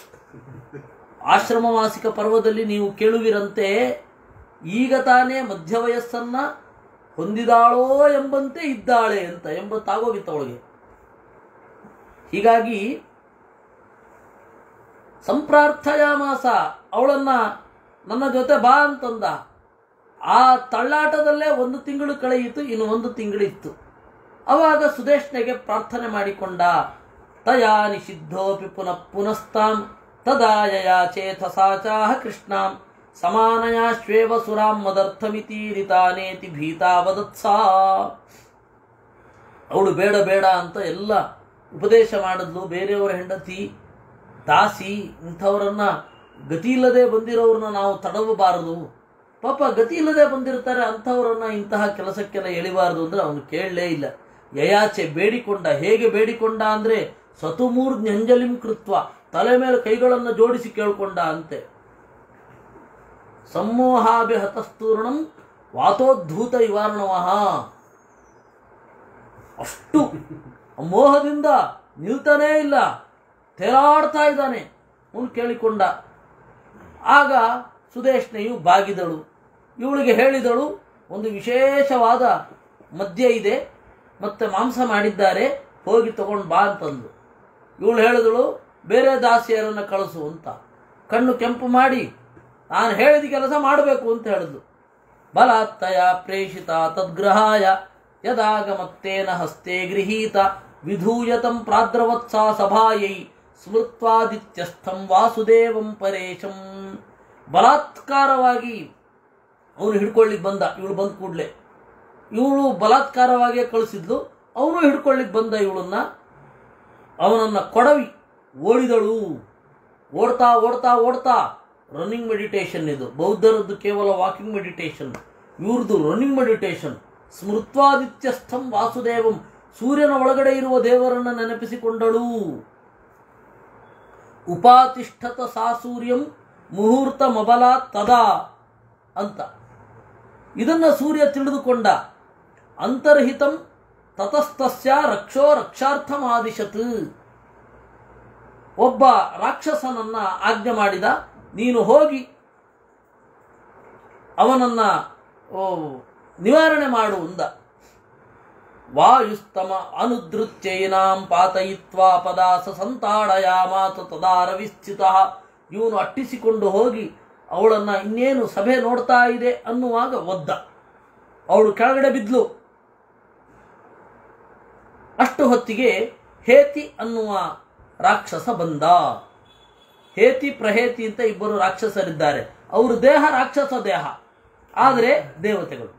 ಆಶ್ರಮ ಮಾಸಿಕ ಪರ್ವದಲ್ಲಿ ನೀವು ಕೇಳುವಿರಂತೆ ಈಗ ತಾನೇ ಮಧ್ಯ ವಯಸ್ಸನ್ನ ಹೊಂದಿದಾಳೋ ಎಂಬಂತೆ ಇದ್ದಾಳೆ ಅಂತ ಎಂಬತ್ತಾಗೋಗಿತ್ತು ಅವಳಿಗೆ ಹೀಗಾಗಿ ಸಂಪ್ರಾರ್ಥಯಾಮಾಸ ಅವಳನ್ನ ನನ್ನ ಜೊತೆ ಬಾ ಅಂತಂದ ಆ ತಳ್ಳಾಟದಲ್ಲೇ ಒಂದು ತಿಂಗಳು ಕಳೆಯಿತು ಇನ್ನು ಒಂದು ತಿಂಗಳಿತ್ತು ಅವಾಗ ಸುದೇಶ್ನೆಗೆ ಪ್ರಾರ್ಥನೆ ಮಾಡಿಕೊಂಡ ತಯಾ ನಿಷಿದ್ಧೋಪಿ ಪುನಃ ಪುನಸ್ತಾಂ ತದಾ ಯಯಾ ಚೇತಸಾಚಾಹ ಕೃಷ್ಣಾಂ ಸಮಾನಯಾ ಶ್ವೇವ ಸುರಾಂ ಮದರ್ಥಮಿತೀರಿತಾನೇತಿ ಭೀತಾ ವದತ್ಸಾ ಅವಳು ಬೇಡ ಬೇಡ ಅಂತ ಎಲ್ಲ ಉಪದೇಶ ಮಾಡಿದ್ಲು ಬೇರೆಯವರ ಹೆಂಡತಿ ದಾಸಿ ಇಂಥವರನ್ನ ಗತಿ ಇಲ್ಲದೆ ಬಂದಿರೋರನ್ನ ನಾವು ತಡವಬಾರದು ಪಾಪ ಗತಿ ಇಲ್ಲದೆ ಬಂದಿರ್ತಾರೆ ಅಂಥವರನ್ನ ಇಂತಹ ಕೆಲಸಕ್ಕೆಲ್ಲ ಎಳಿಬಾರದು ಅಂದ್ರೆ ಅವನು ಕೇಳಲೇ ಇಲ್ಲ ಯಯಾಚೆ ಬೇಡಿಕೊಂಡ ಹೇಗೆ ಬೇಡಿಕೊಂಡ ಅಂದ್ರೆ ಸತುಮೂರ್ಧ್ಯಂಜಲಿಂ ಕೃತ್ವ ತಲೆ ಮೇಲೆ ಕೈಗಳನ್ನು ಜೋಡಿಸಿ ಕೇಳ್ಕೊಂಡ ಅಂತೆ ಸಮೋಹಾಭಿ ಹತಸ್ತೂರ್ಣಂ ವಾತೋದ್ಧೂತ ಇವಾರ್ಣವಃ ಅಷ್ಟು ಮೋಹದಿಂದ ನಿಲ್ತಾನೇ ಇಲ್ಲ ತೇಲಾಡ್ತಾ ಇದ್ದಾನೆ ಅವನು ಕೇಳಿಕೊಂಡ ಆಗ ಸುದೇಶ್ನೆಯು ಬಾಗಿದಳು ಇವಳಿಗೆ ಹೇಳಿದಳು ಒಂದು ವಿಶೇಷವಾದ ಮದ್ಯ ಇದೆ ಮತ್ತೆ ಮಾಂಸ ಮಾಡಿದ್ದಾರೆ ಹೋಗಿ ತಗೊಂಡು ಬಾ ಅಂತಂದು ಇವಳು ಹೇಳಿದಳು ಬೇರೆ ದಾಸಿಯರನ್ನು ಕಳಿಸು ಅಂತ ಕಣ್ಣು ಕೆಂಪು ಮಾಡಿ ನಾನು ಹೇಳಿದ ಕೆಲಸ ಮಾಡಬೇಕು ಅಂತ ಹೇಳಿದ್ಲು ಬಲಾತ್ತಯ ಪ್ರೇಷಿತ ತದ್ಗ್ರಹಾಯ ಯದಾಗಮತ್ತೇನ ಹಸ್ತೆ ಗೃಹೀತ ವಿಧೂಯತಂ ಪ್ರಾದ್ರವತ್ಸಾ ಸಭಾಯೈ ಸ್ಮೃತ್ವಾದಿತ್ಯಸ್ಥಂ ವಾಸುದೇವಂ ಪರೇಶಂ ಬಲಾತ್ಕಾರವಾಗಿ ಅವನು ಹಿಡ್ಕೊಳ್ಳಿಕ್ ಬಂದ ಇವಳು ಬಂದ ಕೂಡಲೇ ಇವಳು ಬಲಾತ್ಕಾರವಾಗಿ ಕಳಿಸಿದ್ಲು ಅವನು ಹಿಡ್ಕೊಳ್ಳಿಕ್ ಬಂದ ಇವಳನ್ನ ಅವನನ್ನ ಕೊಡವಿ ಓಡಿದಳು ಓಡ್ತಾ ಓಡ್ತಾ ಓಡ್ತಾ ರನ್ನಿಂಗ್ ಮೆಡಿಟೇಷನ್ ಇದು ಬೌದ್ಧರದ್ದು ಕೇವಲ ವಾಕಿಂಗ್ ಮೆಡಿಟೇಷನ್ ಇವ್ರದ್ದು ರನ್ನಿಂಗ್ ಮೆಡಿಟೇಷನ್ ಸ್ಮೃತ್ವಾದಿತ್ಯಸ್ಥಂ ವಾಸುದೇವಂ ಸೂರ್ಯನ ಒಳಗಡೆ ಇರುವ ದೇವರನ್ನ ನೆನಪಿಸಿಕೊಂಡಳು ಉಪಾತಿಷ್ಠತ ಸಾ ಸೂರ್ಯಂ ಮುಹೂರ್ತ ಮಬಲ ತದಾ ಅಂತ ಇದನ್ನ ಸೂರ್ಯ ತಿಳಿದುಕೊಂಡ ಅಂತರ್ಹಿತಂ ತತಸ್ತಸ್ಯ ರಕ್ಷೋ ರಕ್ಷಾರ್ಥಮಾದಿಶತ್ ಒಬ್ಬ ರಾಕ್ಷಸನನ್ನ ಆಜ್ಞೆ ಮಾಡಿದ ನೀನು ಹೋಗಿ ಅವನನ್ನ ಓ, ನಿವಾರಣೆ ಮಾಡು ಅಂದ ವಾಯುಸ್ತಮ ಅನುದೃತ್ಯೈನಾಂ ಪಾತಯಿತ್ವಾ ಪದಾಸ ಸಂತಾಡಯಾಮಾತ ತದಾ ರವಿಸ್ಥಿತ ಇವನು ಅಟ್ಟಿಸಿಕೊಂಡು ಹೋಗಿ ಅವಳನ್ನ ಇನ್ನೇನು ಸಭೆ ನೋಡ್ತಾ ಇದೆ ಅನ್ನುವಾಗ ಒದ್ದ ಅವಳು ಕೆಳಗಡೆ ಬಿದ್ಲು ಅಷ್ಟು ಹೊತ್ತಿಗೆ ಹೇತಿ ಅನ್ನುವ ರಾಕ್ಷಸ ಬಂದ ಹೇತಿ ಪ್ರಹೇತಿ ಅಂತ ಇಬ್ಬರು ರಾಕ್ಷಸರಿದ್ದಾರೆ ಅವರು ದೇಹ ರಾಕ್ಷಸ ದೇಹ ಆದರೆ ದೇವತೆಗಳು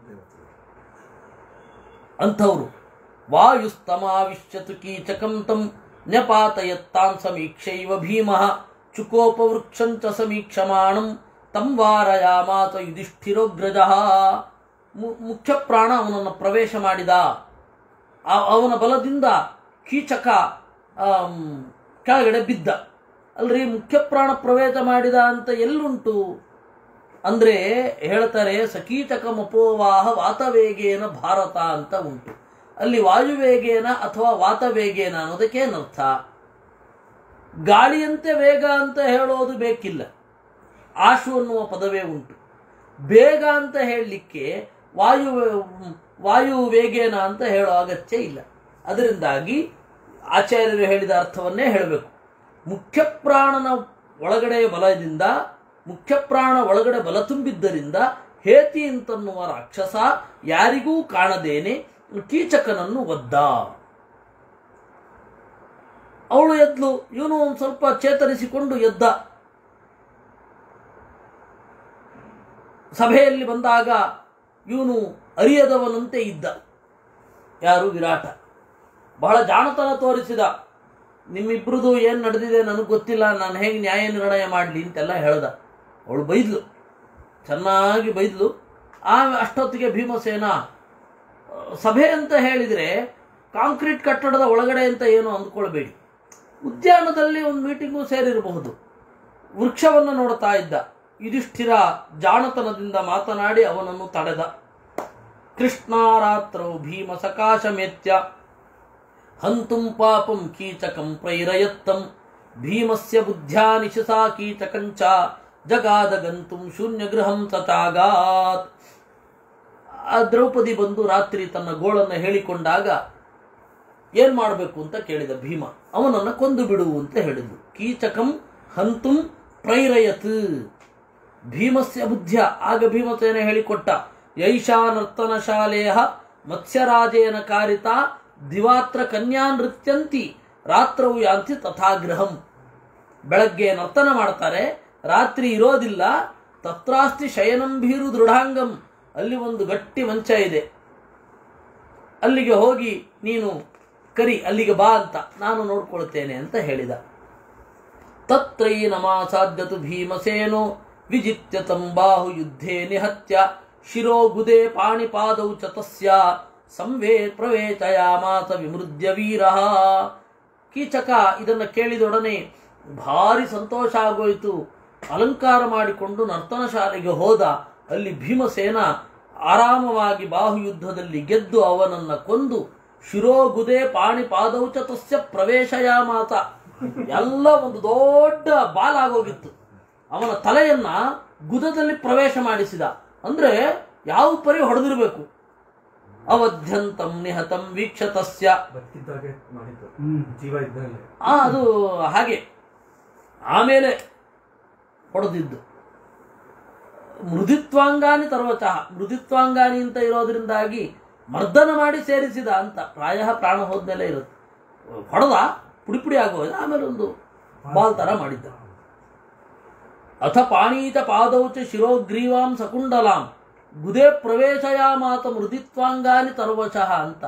ಅಂಥವ್ರು ವಾಯುಸ್ತಮಾವಿಶ್ಯತು ಕೀಚಕಂ ತಂ ನ್ಯಪಾತಯತ್ತಾನ್ ಸಮೀಕ್ಷೈವ ಭೀಮಃ ಚುಕೋಪವೃಕ್ಷಂಚ ಸಮೀಕ್ಷಮಾಣಂ ತಂ ವಾರಯಾಮಾತ ಯುಧಿಷ್ಠಿರೋಗ್ರಜಃ ಮು- ಮುಖ್ಯ ಪ್ರಾಣ ಅವನನ್ನು ಪ್ರವೇಶ ಮಾಡಿದ ಆ- ಅವನ ಬಲದಿಂದ ಕೀಚಕ ಆಮ್, ಕೆಳಗಡೆ ಬಿದ್ದ ಅಲ್ರಿ ಮುಖ್ಯ ಪ್ರಾಣ ಪ್ರವೇಶ ಮಾಡಿದ ಅಂತ ಎಲ್ಲುಂಟು ಅಂದ್ರೆ ಹೇಳ್ತಾರೆ ಸಕೀಚಕ ಮಪೋವಾಹ ವಾತವೇಗೇನ ಭಾರತ ಅಂತ ಉಂಟು ಅಲ್ಲಿ ವಾಯುವೇಗೇನ ಅಥವಾ ವಾತವೇಗೇನ ಅನ್ನೋದಕ್ಕೇನರ್ಥ ಗಾಳಿಯಂತೆ ವೇಗ ಅಂತ ಹೇಳೋದು ಬೇಕಿಲ್ಲ ಆಶು ಅನ್ನುವ ಪದವೇ ಉಂಟು ಬೇಗ ಅಂತ ಹೇಳಲಿಕ್ಕೆ ವಾಯು ವಾಯು ವೇಗೇನ ಅಂತ ಹೇಳೋ ಅಗತ್ಯ ಇಲ್ಲ ಅದರಿಂದಾಗಿ ಆಚಾರ್ಯರು ಹೇಳಿದ ಅರ್ಥವನ್ನೇ ಹೇಳಬೇಕು ಮುಖ್ಯ ಪ್ರಾಣನ ಒಳಗಡೆ ಬಲದಿಂದ ಮುಖ್ಯ ಪ್ರಾಣ ಒಳಗಡೆ ಬಲ ತುಂಬಿದ್ದರಿಂದ ಹೇತಿ ಅಂತನ್ನುವ ರಾಕ್ಷಸ ಯಾರಿಗೂ ಕಾಣದೇನೆ ಕೀಚಕನನ್ನು ಒದ್ದ ಅವಳು ಎದ್ಲು ಇವನು ಒಂದು ಸ್ವಲ್ಪ ಚೇತರಿಸಿಕೊಂಡು ಎದ್ದ ಸಭೆಯಲ್ಲಿ ಬಂದಾಗ ಇವನು ಅರಿಯದವನಂತೆ ಇದ್ದ ಯಾರು ವಿರಾಟ ಬಹಳ ಜಾಣತನ ತೋರಿಸಿದ ನಿಮ್ಮಿಬ್ರದು ಏನು ನಡೆದಿದೆ ನನಗೆ ಗೊತ್ತಿಲ್ಲ ನಾನು ಹೇಗೆ ನ್ಯಾಯ ನಿರ್ಣಯ ಮಾಡಲಿ ಅಂತೆಲ್ಲ ಹೇಳ್ದ ಅವಳು ಬೈದ್ಲು ಚೆನ್ನಾಗಿ ಬೈದ್ಲು ಆ ಅಷ್ಟೊತ್ತಿಗೆ ಭೀಮಸೇನ ಆ, ಸಭೆ ಅಂತ ಹೇಳಿದರೆ ಕಾಂಕ್ರೀಟ್ ಕಟ್ಟಡದ ಒಳಗಡೆ ಅಂತ ಏನು ಅಂದ್ಕೊಳ್ಬೇಡಿ ಉದ್ಯಾನದಲ್ಲಿ ಒಂದು ಮೀಟಿಂಗು ಸೇರಿರಬಹುದು ವೃಕ್ಷವನ್ನು ನೋಡ್ತಾ ಇದ್ದ ಯುಧಿಷ್ಠಿರ ಜಾಣತನದಿಂದ ಮಾತನಾಡಿ ಅವನನ್ನು ತಡೆದ ಕೃಷ್ಣಾರಾತ್ರೌ ಭೀಮ ಸಕಾಶಮೇತ್ಯ ಹಂತುಂ ಪಾಪಂ ಕೀಚಕಂ ಪ್ರೈರಯತ್ತಂ ಭೀಮಸ್ಯ ಬುದ್ಧ್ಯಾ ನಿಶಸಾ ಕೀಚಕಂಚ ಜಗಾದ ಗಂತುಂ ಶೂನ್ಯ ಗೃಹಂ ತಚಾಗಾತ್ ಆ ದ್ರೌಪದಿ ಬಂದು ರಾತ್ರಿ ತನ್ನ ಗೋಳನ್ನು ಹೇಳಿಕೊಂಡಾಗ ಏನ್ ಮಾಡಬೇಕು ಅಂತ ಕೇಳಿದ ಭೀಮ ಅವನನ್ನ ಕೊಂದು ಬಿಡು ಅಂತ ಹೇಳಿದ್ಲು ಕೀಚಕಂ ಹಂತುಂ ಪ್ರೈರಯತ್ ಭೀಮಸ್ಯ ಬುದ್ಧಿಯ ಆಗ ಭೀಮಸೇನ ಹೇಳಿಕೊಟ್ಟ ಯೈಷಾ ನರ್ತನ ಶಾಲೆಯ ಮತ್ಸ್ಯರಾಜೇನ ಕಾರಿತ ದಿವಾತ್ರ ಕನ್ಯಾ ನೃತ್ಯಂತಿ ರಾತ್ರವು ಯಾಂತಿ ತಥಾಗ್ರಹಂ ಬೆಳಗ್ಗೆ ನರ್ತನ ಮಾಡ್ತಾರೆ ರಾತ್ರಿ ಇರೋದಿಲ್ಲ ತತ್ರಾಸ್ತಿ ಶಯನಂ ಭೀರು ದೃಢಾಂಗಂ ಅಲ್ಲಿ ಒಂದು ಗಟ್ಟಿ ಮಂಚ ಇದೆ ಅಲ್ಲಿಗೆ ಹೋಗಿ ನೀನು ಕರಿ ಅಲ್ಲಿಗೆ ಬಾ ಅಂತ ನಾನು ನೋಡ್ಕೊಳ್ತೇನೆ ಅಂತ ಹೇಳಿದ ತತ್ರೈ ನಮಾಸಾದ್ಯತು ಭೀಮಸೇನೋ ವಿಜಿತ್ಯ ತಂಬಾಹು ಯುದ್ಧೇ ನಿಹತ್ಯ ಶಿರೋ ಗುದೆ ಪಾಣಿಪಾದೌ ಚ ತಸ್ಯ ಸಂವೇ ಪ್ರವೇಶಯಾಮಾತ ವಿಮೃದ್ಯ ವೀರ ಕೀಚಕ ಇದನ್ನು ಕೇಳಿದೊಡನೆ ಭಾರಿ ಸಂತೋಷ ಆಗೋಯಿತು ಅಲಂಕಾರ ಮಾಡಿಕೊಂಡು ನರ್ತನ ಶಾಲೆಗೆ ಹೋದ ಅಲ್ಲಿ ಭೀಮಸೇನ ಆರಾಮವಾಗಿ ಬಾಹುಯುದ್ಧದಲ್ಲಿ ಗೆದ್ದು ಅವನನ್ನ ಕೊಂದು ಶಿರೋಗುದೆ ಪಾಣಿಪಾದೌಚ ತಸ್ಯ ಪ್ರವೇಶಯಾಮಾತ ಎಲ್ಲ ಒಂದು ದೊಡ್ಡ ಬಾಲಾಗೋಗಿತ್ತು ಅವನ ತಲೆಯನ್ನ ಗುದದಲ್ಲಿ ಪ್ರವೇಶ ಮಾಡಿಸಿದ ಅಂದ್ರೆ ಯಾವ ಪರಿ ಹೊಡೆದಿರಬೇಕು ಅವಧ್ಯಂತಂ ನಿಹತಂ ವೀಕ್ಷತಸ್ಯ ಬದುಕಿದ್ದಾಗೆ ಮಾಡಿದ್ದು ಜೀವ ಇದ್ದಲ್ಲಿ ಆ ಅದು ಹಾಗೆ ಆಮೇಲೆ ಹೊಡೆದಿದ್ದು ಮೃದುತ್ವಾಂಗಾನಿ ತರ್ವಚಃ ಮೃದುತ್ವಾಂಗಾನಿ ಅಂತ ಇರೋದ್ರಿಂದಾಗಿ ಮರ್ದನ ಮಾಡಿ ಸೇರಿಸಿದ ಅಂತ ಪ್ರಾಯ ಪ್ರಾಣ ಹೋದ್ಮೇಲೆ ಇರುತ್ತೆ ಹೊಡೆದ ಪುಡಿ ಪುಡಿ ಆಗೋದು ಆಮೇಲೆ ಒಂದು ಬಾಲ್ ತರ ಮಾಡಿದ್ದ ಅಥ ಪಾಣೀಚ ಪಾದೌಚ ಶಿರೋಗ್ರೀವಾಂ ಸಕುಂಡಲಾಂ ಗುದೆ ಪ್ರವೇಶಯಾಮಾತ ಮೃದಿತ್ವಾಂಗಾನಿ ತರ್ವಶಃ ಅಂತ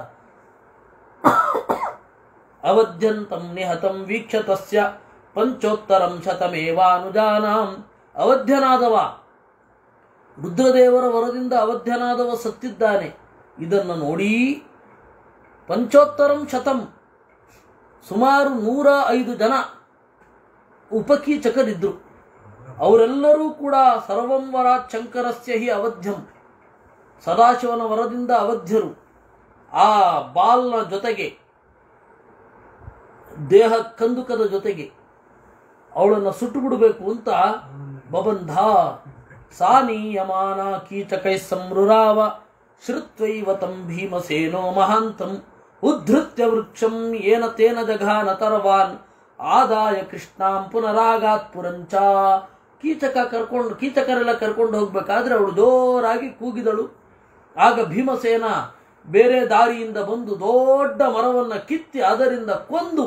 ಅವಧ್ಯಂತಂ ನಿಹತಂ ವೀಕ್ಷತಸ್ಯ ಪಂಚೋತ್ತರಂ ಶತಮೇವಾನುಜಾನಾಂ ಅವಧ್ಯನಾದವ ರುದ್ರದೇವರ ವರದಿಂದ ಅವಧ್ಯನಾದವ ಸತ್ತಿದ್ದಾನೆ ಇದನ್ನು ನೋಡಿ ಪಂಚೋತ್ತರಂ ಶತಂ ಸುಮಾರು ನೂರ ಐದು ಜನ ಉಪಕೀಚಕರಿದ್ರು ಅವರೆಲ್ಲರೂ ಕೂಡ ಸರ್ವಂ ವರಾತ್ ಶಂಕರಸ್ಯ ಹಿ ಅವಧ್ಯಂ ಸದಾಶಿವನ ವರದಿಂದ ಅವಧ್ಯರು ಆ ಬಾಲ್ನ ಜೊತೆಗೆ ದೇಹ ಕಂದುಕದ ಜೊತೆಗೆ ಅವಳನ್ನು ಸುಟ್ಟು ಬಿಡಬೇಕು ಅಂತ ಬಬಂಧ ಸಾನೀಯಮಾನ ಕೀಚಕೈ ಸಂಮೃರಾವ ಶ್ರುತ್ವೈವ ತಂ ಭೀಮಸೇನೋ ಮಹಾಂತಂ ಉದ್ಧೃತ್ಯ ವೃಕ್ಷಂ ಏನ ತೇನ ಜಘಾನ ತರವಾನ್ ಆದಾಯ ಕೃಷ್ಣಾಂ ಪುನರಾಗಾತ್ ಪುರಂಚ ಕೀಚಕ ಕರ್ಕೊಂಡು ಕೀಚಕರೆಲ್ಲ ಕರ್ಕೊಂಡು ಹೋಗ್ಬೇಕಾದ್ರೆ ಅವಳು ಜೋರಾಗಿ ಕೂಗಿದಳು ಆಗ ಭೀಮಸೇನ ಬೇರೆ ದಾರಿಯಿಂದ ಬಂದು ದೊಡ್ಡ ಮರವನ್ನು ಕಿತ್ತಿ ಅದರಿಂದ ಕೊಂದು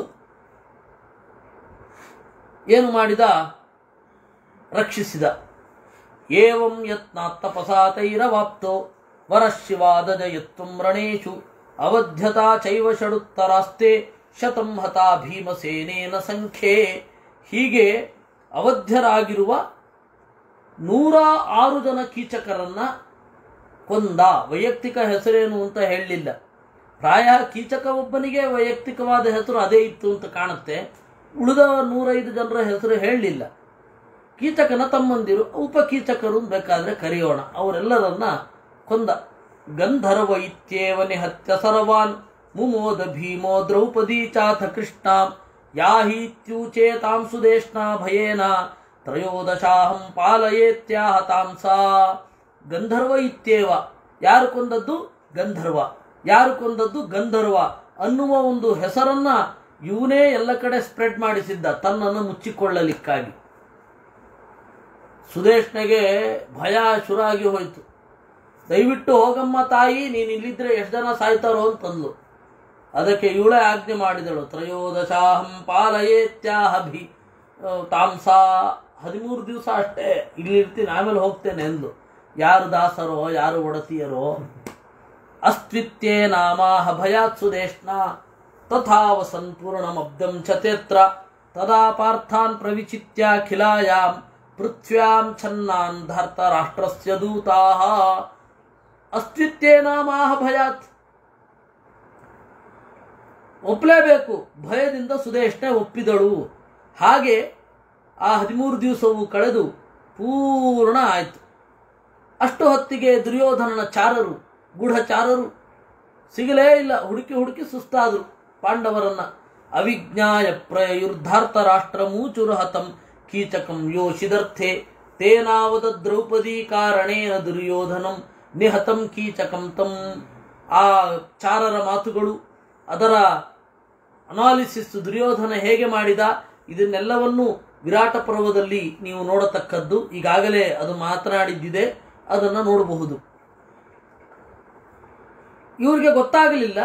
ಏನು ಮಾಡಿದ ರಕ್ಷಿಸಿದ ಏವಂ ಯತ್ನಾತ್ ತಪಸಾ ತೈರವಾಪ್ತೋ ವರಶಿವಾದಜ ಯತ್ವಂ ರಣೇಶು ಅವಧ್ಯತಾ ಚೈವ ಷಡುತ್ತರಾಸ್ತೆ ಶತಂ ಹತಾ ಭೀಮಸೇನೇನ ಸಂಖ್ಯೆ ಹೀಗೆ ಅವಧ್ಯರಾಗಿರುವ ನೂರ ಆರು ಜನ ಕೀಚಕರನ್ನ ಕೊಂದ ವೈಯಕ್ತಿಕ ಹೆಸರೇನು ಅಂತ ಹೇಳಲಿಲ್ಲ ಪ್ರಾಯ ಕೀಚಕ ಒಬ್ಬನಿಗೆ ವೈಯಕ್ತಿಕವಾದ ಹೆಸರು ಅದೇ ಇತ್ತು ಅಂತ ಕಾಣುತ್ತೆ ಉಳಿದ ನೂರೈದು ಜನರ ಹೆಸರು ಹೇಳಲಿಲ್ಲ ಕೀಚಕನ ತಮ್ಮಂದಿರು ಉಪಕೀಚಕರು ಅಂತ ಬೇಕಾದ್ರೆ ಕರೆಯೋಣ ಅವರೆಲ್ಲರನ್ನ ಕೊಂದ ಗಂಧರ್ವ ಇತ್ಯೇವ ನಿಹತ್ಯ ಸರ್ವಾನ್ ಮುಮೋದ ಭೀಮೋ ದ್ರೌಪದಿ ಚಾಥ ಕೃಷ್ಣಾಂ ಯಾಹೀತ್ಯೂಚೇ ತಾಂ ಸುದೇಶ್ನಾ ಭಯೇನ ತ್ರಯೋದಶಾಹಂ ಪಾಲಯೇತ್ಯಾಹ ತಾಂಸಾ ಗಂಧರ್ವ ಇತ್ಯೇವ ಯಾರು ಕೊಂದದ್ದು ಗಂಧರ್ವ ಯಾರು ಕೊಂದದ್ದು ಗಂಧರ್ವ ಅನ್ನುವ ಒಂದು ಹೆಸರನ್ನ ಇವನೇ ಎಲ್ಲ ಕಡೆ ಸ್ಪ್ರೆಡ್ ಮಾಡಿಸಿದ್ದ ತನ್ನನ್ನು ಮುಚ್ಚಿಕೊಳ್ಳಲಿಕ್ಕಾಗಿ ಸುದೇಶ್ನಿಗೆ ಭಯ ಶುರುವಾಗಿ ಹೋಯಿತು ದಯವಿಟ್ಟು ಹೋಗಮ್ಮ ತಾಯಿ ನೀನು ಇಲ್ಲಿದ್ರೆ ಎಷ್ಟು ಜನ ಸಾಯ್ತಾರೋ ಅಂತಂದ್ಲು ಅದಕ್ಕೆ ಇವಳೇ ಆಜ್ಞೆ ಮಾಡಿದಳು ತ್ರಯೋದಶಾಹಂ ಪಾಲಯೇತ್ಯಾಹ ಭಿ ಆ, ತಾಂಸಾ ಹದಿಮೂರು ದಿವಸ ಅಷ್ಟೇ ಇಲ್ಲಿರ್ತೀನಿ ಆಮೇಲೆ ಹೋಗ್ತೇನೆ ಎಂದು ಯಾರು ದಾಸರೋ ಯಾರು ಒಡತಿಯರೋ ಅಸ್ತ್ವಿತ್ಯೇ ನಾಮಾಹ ಭಯಾತ್ ಸುದೇಶ್ನ ತಥಾವಸನ್ ಪೂರ್ಣಮಬ್ದಂ ಚತೇತ್ರ ತದಾ ಪಾರ್ಥಾನ್ ಪ್ರವಿಚಿತ್ಯಾಖಿಲಾಯಾಂ ಪೃಥ್ವ್ಯಾಂ ಛನ್ನಾನ್ ಧರ್ತ ರಾಷ್ಟ್ರಸ್ಯ ದೂತಾಃ ಅಸ್ತ್ವಿತ್ಯೇ ನಾಮಾಹ ಭಯಾತ್ ಒಪ್ಪಲೇಬೇಕು ಭಯದಿಂದ ಸುದೇಶ್ನೆ ಒಪ್ಪಿದಳು ಹಾಗೆ ಆ ಹದಿಮೂರು ದಿವಸವು ಕಳೆದು ಪೂರ್ಣ ಆಯಿತು ಅಷ್ಟು ಹೊತ್ತಿಗೆ ದುರ್ಯೋಧನನ ಚಾರರು ಗೂಢಚಾರರು ಸಿಗಲೇ ಇಲ್ಲ ಹುಡುಕಿ ಹುಡುಕಿ ಸುಸ್ತಾದರು ಪಾಂಡವರನ್ನ ಅವಿಜ್ಞಾಯ ಪ್ರಯುರ್ಧಾರ್ಥ ರಾಷ್ಟ್ರ ಮೂಚುರ ಹತಂ ಕೀಚಕಂ ಯೋಷಿದರ್ಥೆ ತೇನಾವದ ದ್ರೌಪದಿ ಕಾರಣೇನ ದುರ್ಯೋಧನಂ ನಿಹತಂ ಕೀಚಕಂ ತಂ ಆ ಚಾರರ ಮಾತುಗಳು ಅದರ ಅನಾಲಿಸಿಸ್ ದುರ್ಯೋಧನ ಹೇಗೆ ಮಾಡಿದ ಇದನ್ನೆಲ್ಲವನ್ನು ವಿರಾಟ ಪರ್ವದಲ್ಲಿ ನೀವು ನೋಡತಕ್ಕದ್ದು ಈಗಾಗಲೇ ಅದು ಮಾತನಾಡಿದ್ದಿದೆ ಅದನ್ನು ನೋಡಬಹುದು ಇವ್ರಿಗೆ ಗೊತ್ತಾಗಲಿಲ್ಲ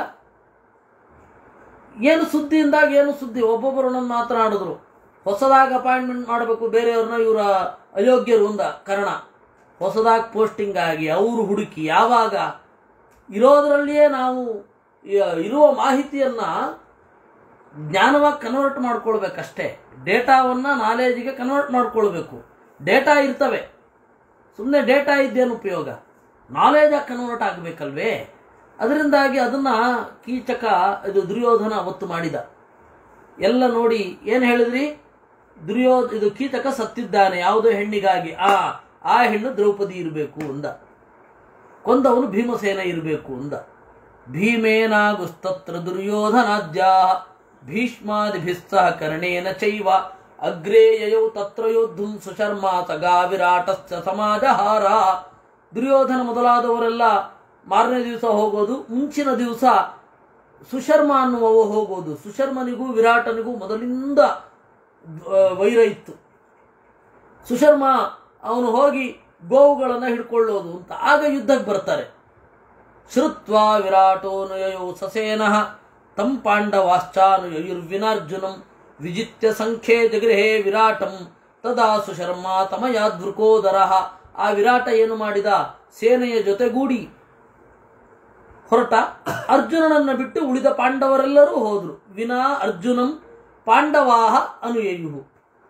ಏನು ಸುದ್ದಿಯಿಂದಾಗ ಏನು ಸುದ್ದಿ ಒಬ್ಬೊಬ್ಬರು ಒಂದೊಂದು ಮಾತನಾಡಿದ್ರು ಹೊಸದಾಗಿ ಅಪಾಯಿಂಟ್ಮೆಂಟ್ ಮಾಡಬೇಕು ಬೇರೆಯವ್ರನ್ನ ಇವರ ಅಯೋಗ್ಯರು ಒಂದ ಕಾರಣ ಹೊಸದಾಗಿ ಪೋಸ್ಟಿಂಗ್ ಆಗಿ ಅವರು ಹುಡುಕಿ ಯಾವಾಗ ಇರೋದರಲ್ಲಿಯೇ ನಾವು ಇ- ಇರುವ ಮಾಹಿತಿಯನ್ನ ಜ್ಞಾನವಾಗಿ ಕನ್ವರ್ಟ್ ಮಾಡ್ಕೊಳ್ಬೇಕಷ್ಟೇ ಡೇಟಾವನ್ನು ನಾಲೇಜಿಗೆ ಕನ್ವರ್ಟ್ ಮಾಡ್ಕೊಳ್ಬೇಕು ಡೇಟಾ ಇರ್ತವೆ ಸುಮ್ಮನೆ ಡೇಟಾ ಇದ್ದೇನು ಉಪಯೋಗ ನಾಲೇಜಾಗಿ ಕನ್ವರ್ಟ್ ಆಗಬೇಕಲ್ವೇ ಅದರಿಂದಾಗಿ ಅದನ್ನ ಕೀಚಕ ಇದು ದುರ್ಯೋಧನ ಅವತ್ತು ಮಾಡಿದ ಎಲ್ಲ ನೋಡಿ ಏನು ಹೇಳಿದ್ರಿ ದುರ್ಯೋ ಇದು ಕೀಚಕ ಸತ್ತಿದ್ದಾನೆ ಯಾವುದೋ ಹೆಣ್ಣಿಗಾಗಿ ಆ ಆ ಹೆಣ್ಣು ದ್ರೌಪದಿ ಇರಬೇಕು ಅಂದ ಕೊಂದವನು ಭೀಮಸೇನ ಇರಬೇಕು ಅಂದ ಭೀಮೇನಾಗುಸ್ತತ್ರ ದುರ್ಯೋಧನಾದ್ಯ ಭೀಷ್ಮಾದಿಭಿಸ್ಸಹ ಕರ್ಣೇನ ಚೈವ ಅಗ್ರೇ ಯಯೌ ತತ್ರ ಯೋದ್ಧುಂ ಸುಶರ್ಮ ಸಗಾ ವಿರಾಟಸ್ಯ ಸಮಾಜಹಾರ ದುರ್ಯೋಧನ ಮೊದಲಾದವರೆಲ್ಲ ಮಾರನೇ ದಿವಸ ಹೋಗೋದು ಮುಂಚಿನ ದಿವಸ ಸುಶರ್ಮ ಅನ್ನುವವ ಹೋಗೋದು ಸುಶರ್ಮನಿಗೂ ವಿರಾಟನಿಗೂ ಮೊದಲಿಂದ ಆ, ವೈರ ಇತ್ತು ಸುಶರ್ಮ ಅವನು ಹೋಗಿ ಗೋವುಗಳನ್ನು ಹಿಡ್ಕೊಳ್ಳೋದು ಅಂತ ಆಗ ಯುದ್ಧಕ್ಕೆ ಬರ್ತಾರೆ ಶ್ರುತ್ವಾ ವಿರಾಟೋನುಯಯೋ ಸಸೇನಃ ತಂ ಪಾಂಡವಾಶ್ಚಾನುಯುರ್ವಿನಾರ್ಜುನಂ ವಿಜಿತ್ಯ ಸಂಖ್ಯೆ ಜಗೃಹೇ ವಿರಾಟಂ ತದಾ ಸುಶರ್ಮ ತಮಯಾದೃಕೋದರಃ ಆ ವಿರಾಟ ಏನು ಮಾಡಿದ ಸೇನೆಯ ಜೊತೆಗೂಡಿ ಹೊರಟ ಅರ್ಜುನನನ್ನ ಬಿಟ್ಟು ಉಳಿದ ಪಾಂಡವರೆಲ್ಲರೂ ಹೋದ್ರು ವಿನಾ ಅರ್ಜುನಂ ಪಾಂಡವಾಹ ಅನುಯಯುಹು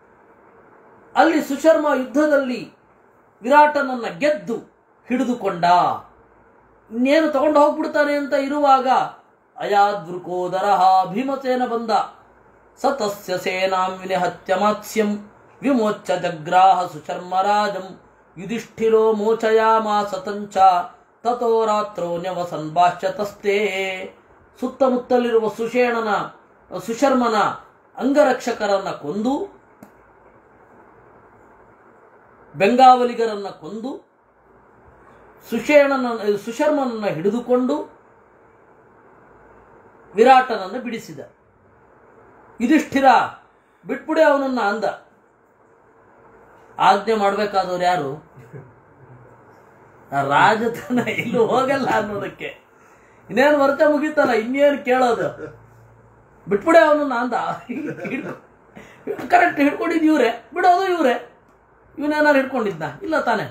ಅಲ್ಲಿ ಸುಶರ್ಮ ಯುದ್ಧದಲ್ಲಿ ವಿರಾಟನನ್ನ ಗೆದ್ದು ಹಿಡಿದುಕೊಂಡ ಇನ್ನೇನು ತಗೊಂಡು ಹೋಗ್ಬಿಡ್ತಾನೆ ಅಂತ ಇರುವಾಗ ಅಯಾದೃಕೋದರ ಭೀಮಸೇನ ಬಂದ ಸತಸ್ಯ ಸೇನಾಂ ವಿನಿಹತ್ಯ ಮಾತ್ಸ್ಯಂ ವಿಮೋಚ್ಯ ಜಗ್ರಾಹ ಸುಶರ್ಮರಾಜಂ ಯುಧಿಷ್ಠಿರೋ ಮೋಚಯಾಮಾಸ ತಂಚ ತಥೋ ರಾತ್ರೋ ನ್ಯವಸನ್ ಬಾಷ್ಯತಸ್ತೆ ಸುತ್ತಮುತ್ತಲಿರುವ ಸುಷೇಣನ ಸುಶರ್ಮನ ಅಂಗರಕ್ಷಕರನ್ನ ಕೊಂದು ಬೆಂಗಾವಲಿಗರನ್ನ ಕೊಂದು ಸುಷೇಣನ ಸುಶರ್ಮನನ್ನ ಹಿಡಿದುಕೊಂಡು ವಿರಾಟನನ್ನು ಬಿಡಿಸಿದ ಯುಧಿಷ್ಠಿರ ಬಿಟ್ಬಿಡೆ ಅವನನ್ನ ಅಂದ ಆಜ್ಞೆ ಮಾಡ್ಬೇಕಾದವ್ರು ಯಾರು ಆ ರಾಜತನ ಎಲ್ಲೂ ಹೋಗಲ್ಲ ಅನ್ನೋದಕ್ಕೆ ಇನ್ನೇನು ವರ್ಷ ಮುಗೀತಲ್ಲ ಇನ್ನೇನು ಕೇಳೋದು ಬಿಟ್ಬಿಡೆ ಅವನನ್ನ ಅಂದ ಕರೆಕ್ಟ್ ಹಿಡ್ಕೊಂಡಿದ್ದು ಇವ್ರೆ ಬಿಡೋದು ಇವ್ರೆ ಇವನೇನಾರು ಹಿಡ್ಕೊಂಡಿದ್ದ ಇಲ್ಲ ತಾನೆ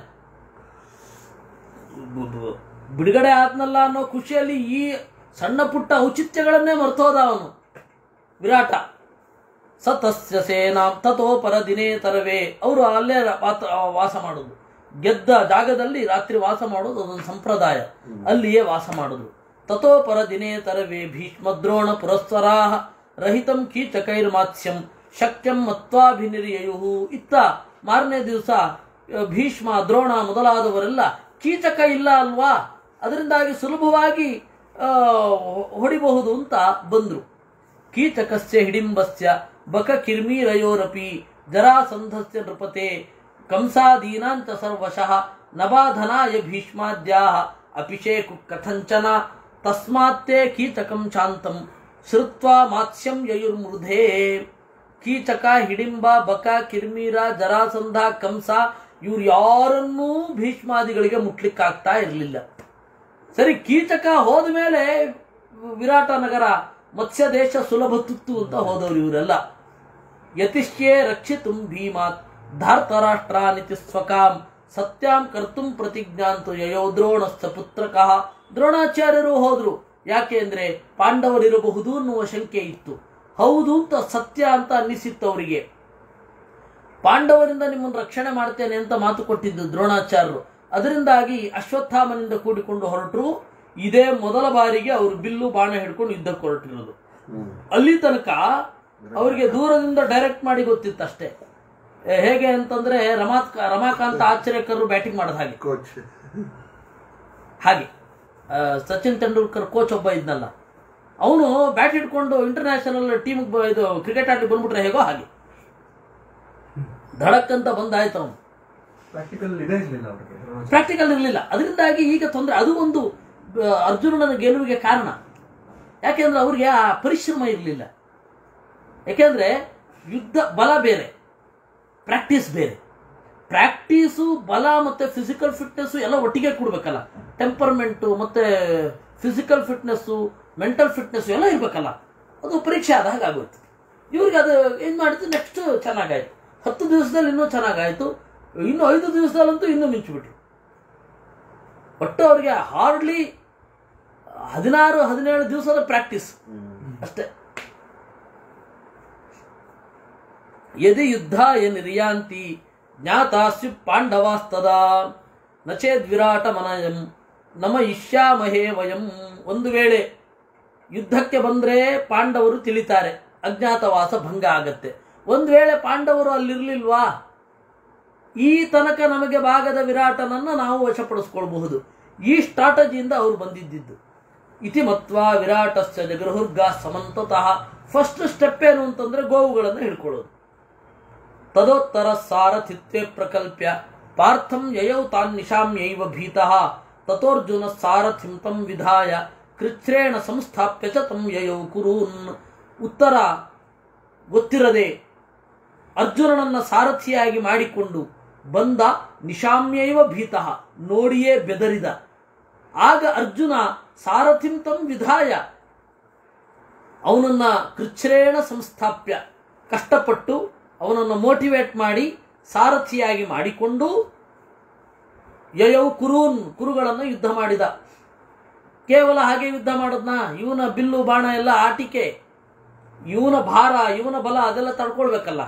ಬ- ಬ- ಬಿಡುಗಡೆ ಆದ್ನಲ್ಲ ಅನ್ನೋ ಖುಷಿಯಲ್ಲಿ ಈ ಸಣ್ಣ ಪುಟ್ಟ ಔಚಿತ್ಯಗಳನ್ನೇ ಮರ್ತೋದ ಅವನು ವಿರಾಟ ಸತಸ್ಯ ಸೇನಾಂ ತಥೋ ಪರ ದಿನೇ ತರವೇ ಅವರು ಅಲ್ಲೇ ರ- ವಾತ- ವಾಸ ಮಾಡೋದು ಗೆದ್ದ ಜಾಗದಲ್ಲಿ ರಾತ್ರಿ ವಾಸ ಮಾಡೋದು ಅದೊಂದು ಸಂಪ್ರದಾಯ ಅಲ್ಲಿಯೇ ವಾಸ ಮಾಡೋದು ತಥೋ ಪರ ದಿನೇ ತರವೇ ಭೀಷ್ಮದ್ರೋಣ ಪುರಸ್ವರಾ ರಹಿತಂ ಕೀಚಕೈರ್ಮಾತ್ಸ್ಯಂ ಶಕ್ಯಂ ಮತ್ವಾಭಿನಿರ್ಯಯು ಇತ್ತ ಮಾರನೇ ದಿವಸ ಭೀಷ್ಮ ದ್ರೋಣ ಮೊದಲಾದವರೆಲ್ಲ ಕೀಚಕ ಇಲ್ಲ ಅಲ್ವಾ ಅದರಿಂದಾಗಿ ಸುಲಭವಾಗಿ ಆ, ಹೊಡಿಬಹುದು ಅಂತ ಬಂದ್ರು ಕೀಚಕಸ್ಯ ಹಿಡಿಂಬಸ್ಯ ಬಕ ಕಿರ್ಮೀರಯೋರಪಿ ಜರಾಸಂಧಸ್ಯ ನೃಪತೆ ಕಂಸಾದೀನಾಂಚ ಸರ್ವಶಃ ನಬಾಧನಾಯ ಭೀಷ್ಮಾದ್ಯಾಹ ಅಪಿಷೇಕು ಕಥಂಚನ ತಸ್ಮಾತ್ತೇ ಕೀಚಕಂ ಶಾಂತಂ ಶ್ರುತ್ವಾ ಮಾತ್ಸ್ಯಂ ಯಯುರ್ಮೃಧೇ ಕೀಚಕ ಹಿಡಿಂಬ ಬಕ ಕಿರ್ಮೀರ ಜರಾಸಂಧ ಕಂಸ ಇವ್ರು ಯಾರನ್ನೂ ಭೀಷ್ಮಾದಿಗಳಿಗೆ ಮುಟ್ಲಿಕ್ಕಾಗ್ತಾ ಇರಲಿಲ್ಲ ಸರಿ ಕೀಚಕ ಹೋದ ಮೇಲೆ ವಿರಾಟ ನಗರ ಮತ್ಸ್ಯ ದೇಶ ಸುಲಭ ತುತ್ತು ಅಂತ ಹೋದವರು ಇವರೆಲ್ಲ ಯತಿಷ್ಯೇ ರಕ್ಷಿತುಂ ಭೀಮಾತ್ ಧಾರ್ತರಾಷ್ಟ್ರಾನಿತಿ ಸ್ವಕಾಂ ಸತ್ಯಾಂ ಕರ್ತುಂ ಪ್ರತಿಜ್ಞಾಂತು ಯಯೋ ದ್ರೋಣಸ್ಥ ಪುತ್ರಕಃ ದ್ರೋಣಾಚಾರ್ಯರು ಹೋದ್ರು ಯಾಕೆ ಅಂದ್ರೆ ಪಾಂಡವರಿರಬಹುದು ಅನ್ನುವ ಶಂಕೆ ಇತ್ತು ಹೌದು ಅಂತ ಸತ್ಯ ಅಂತ ಅನ್ನಿಸಿತ್ತು ಅವರಿಗೆ ಪಾಂಡವರಿಂದ ನಿಮ್ಮನ್ನು ರಕ್ಷಣೆ ಮಾಡ್ತೇನೆ ಅಂತ ಮಾತು ಕೊಟ್ಟಿದ್ದು ದ್ರೋಣಾಚಾರ್ಯರು ಅದರಿಂದಾಗಿ ಅಶ್ವತ್ಥಾಮನಿಂದ ಕೂಡಿಕೊಂಡು ಹೊರಟರು ಇದೇ ಮೊದಲ ಬಾರಿಗೆ ಅವರು ಬಿಲ್ಲು ಬಾಣ ಹಿಡ್ಕೊಂಡು ಯುದ್ಧಕ್ಕೆ ಹೊರಟಿರೋದು ಅಲ್ಲಿ ತನಕ ಅವರಿಗೆ ದೂರದಿಂದ ಡೈರೆಕ್ಟ್ ಮಾಡಿ ಗೊತ್ತಿತ್ತು ಅಷ್ಟೇ ಏ, ಹೇಗೆ ಅಂತಂದ್ರೆ ರಮಾತ್ ರಮಾಕಾಂತ್ ಆಶ್ಚರ್ಯಕರು ಬ್ಯಾಟಿಂಗ್ ಮಾಡೋದು ಹಾಗೆ ಕೋಚ್ ಹಾಗೆ ಆ, ಸಚಿನ್ ತೆಂಡೂಲ್ಕರ್ ಕೋಚ್ ಒಬ್ಬ ಇದ್ನಲ್ಲ ಅವನು ಬ್ಯಾಟ್ ಹಿಡ್ಕೊಂಡು ಇಂಟರ್ನ್ಯಾಷನಲ್ ಟೀಮ್ ಇದು ಕ್ರಿಕೆಟ್ ಆಟಕ್ಕೆ ಬಂದ್ಬಿಟ್ರೆ ಹೇಗೋ ಹಾಗೆ ಧಡಕ್ ಅಂತ ಬಂದಾಯ್ತು ಅವನು ಪ್ರಾಕ್ಟಿಕಲ್ ಇದೇ ಇರಲಿಲ್ಲ ಅವ್ರಿಗೆ ಪ್ರಾಕ್ಟಿಕಲ್ ಇರಲಿಲ್ಲ ಅದರಿಂದಾಗಿ ಈಗ ತೊಂದರೆ ಅದು ಒಂದು ಆ, ಅರ್ಜುನನ ಗೆಲುವಿಗೆ ಕಾರಣ ಯಾಕೆಂದ್ರೆ ಅವ್ರಿಗೆ ಆ ಪರಿಶ್ರಮ ಇರಲಿಲ್ಲ ಯಾಕೆಂದ್ರೆ ಯುದ್ಧ ಬಲ ಬೇರೆ ಪ್ರಾಕ್ಟೀಸ್ ಬೇರೆ ಪ್ರಾಕ್ಟೀಸು ಬಲ ಮತ್ತು ಫಿಸಿಕಲ್ ಫಿಟ್ನೆಸ್ಸು ಎಲ್ಲ ಒಟ್ಟಿಗೆ ಕೂಡಬೇಕಲ್ಲ ಟೆಂಪರ್ಮೆಂಟು ಮತ್ತು ಫಿಸಿಕಲ್ ಫಿಟ್ನೆಸ್ಸು ಮೆಂಟಲ್ ಫಿಟ್ನೆಸ್ಸು ಎಲ್ಲ ಇರಬೇಕಲ್ಲ ಅದು ಪರೀಕ್ಷೆ ಆದ ಹಾಗೆ ಆಗೋಯ್ತು ಇವ್ರಿಗೆ ಅದು ಏನು ಮಾಡಿದ್ದು ನೆಕ್ಸ್ಟ್ ಚೆನ್ನಾಗಾಯ್ತು ಹತ್ತು ದಿವಸದಲ್ಲಿ ಇನ್ನೂ ಚೆನ್ನಾಗಾಯ್ತು ಇನ್ನು ಐದು ದಿವಸದಲ್ಲಂತೂ ಇನ್ನೂ ಮಿಂಚಿಬಿಟ್ರು ಒಟ್ಟು ಅವ್ರಿಗೆ ಹಾರ್ಡ್ಲಿ ಹದಿನಾರು ಹದಿನೇಳು ದಿವಸದ ಪ್ರಾಕ್ಟೀಸ್ ಅಷ್ಟೇ ಯದಿ ಯುದ್ಧಾಯ ನಿರ್ಯಾಂತಿ ಜ್ಞಾತಾಸ್ಯು ಪಾಂಡವಾಸ್ತದಾ ನಚೇದ್ ವಿರಾಟ ಮನಯಂ ನಮ ಇಷ್ಯಾಮಹೇ ವಯಂ ಒಂದು ವೇಳೆ ಯುದ್ಧಕ್ಕೆ ಬಂದ್ರೆ ಪಾಂಡವರು ತಿಳಿತಾರೆ ಅಜ್ಞಾತವಾಸ ಭಂಗ ಆಗತ್ತೆ ಒಂದು ವೇಳೆ ಪಾಂಡವರು ಅಲ್ಲಿರ್ಲಿಲ್ವಾ ಈ ತನಕ ನಮಗೆ ಭಾಗದ ವಿರಾಟನನ್ನು ನಾವು ವಶಪಡಿಸ್ಕೊಳ್ಬಹುದು ಈ ಸ್ಟ್ರಾಟಜಿಯಿಂದ ಅವರು ಬಂದಿದ್ದಿದ್ದು ಇತಿ ಮತ್ವ ವಿರಾಟಸ್ಯ ಜಗೃಹುರ್ಗ ಸಮಂತತಃ ಫಸ್ಟ್ ಸ್ಟೆಪ್ ಏನು ಅಂತಂದ್ರೆ ಗೋವುಗಳನ್ನು ಹಿಡ್ಕೊಳ್ಳೋದು ತದೋತ್ತರ ಸಾರಥಿತ್ವೇ ಪ್ರಕಲ್ಪ್ಯ ಪಾರ್ಥಂ ಯಯೌ ತಾನ್ ನಿಶಾಮ್ಯೈವ ಭೀತಃ ತಥೋರ್ಜುನ ಸಾರಥಿಂ ತಂ ವಿಧಾಯ ಕೃಚ್ಛ್ರೇಣ ಸಂಸ್ಥಾಪ್ಯ ಚ ತಂ ಯಯೌ ಕುರೂನ್ ಉತ್ತರ ಗೊತ್ತಿರದೆ ಅರ್ಜುನನನ್ನ ಸಾರಥಿಯಾಗಿ ಮಾಡಿಕೊಂಡು ಬಂದ ನಿಶಾಮ್ಯೈವ ಭೀತಃ ನೋಡಿಯೇ ಬೆದರಿದ ಆಗ ಅರ್ಜುನ ಸಾರಥಿಂ ತಂ ವಿಧಾಯ ಅವನನ್ನ ಕೃಚ್ಛ್ರೇಣ ಸಂಸ್ಥಾಪ್ಯ ಕಷ್ಟಪಟ್ಟು ಅವನನ್ನು ಮೋಟಿವೇಟ್ ಮಾಡಿ ಸಾರಥಿಯಾಗಿ ಮಾಡಿಕೊಂಡು ಯಯೌ ಕುರೂನ್ ಕುರುಗಳನ್ನು ಯುದ್ಧ ಮಾಡಿದ ಕೇವಲ ಹಾಗೆ ಯುದ್ಧ ಮಾಡೋದ್ನ ಇವನ ಬಿಲ್ಲು ಬಾಣ ಎಲ್ಲ ಆಟಿಕೆ ಇವನ ಭಾರ ಇವನ ಬಲ ಅದೆಲ್ಲ ತಡ್ಕೊಳ್ಬೇಕಲ್ಲ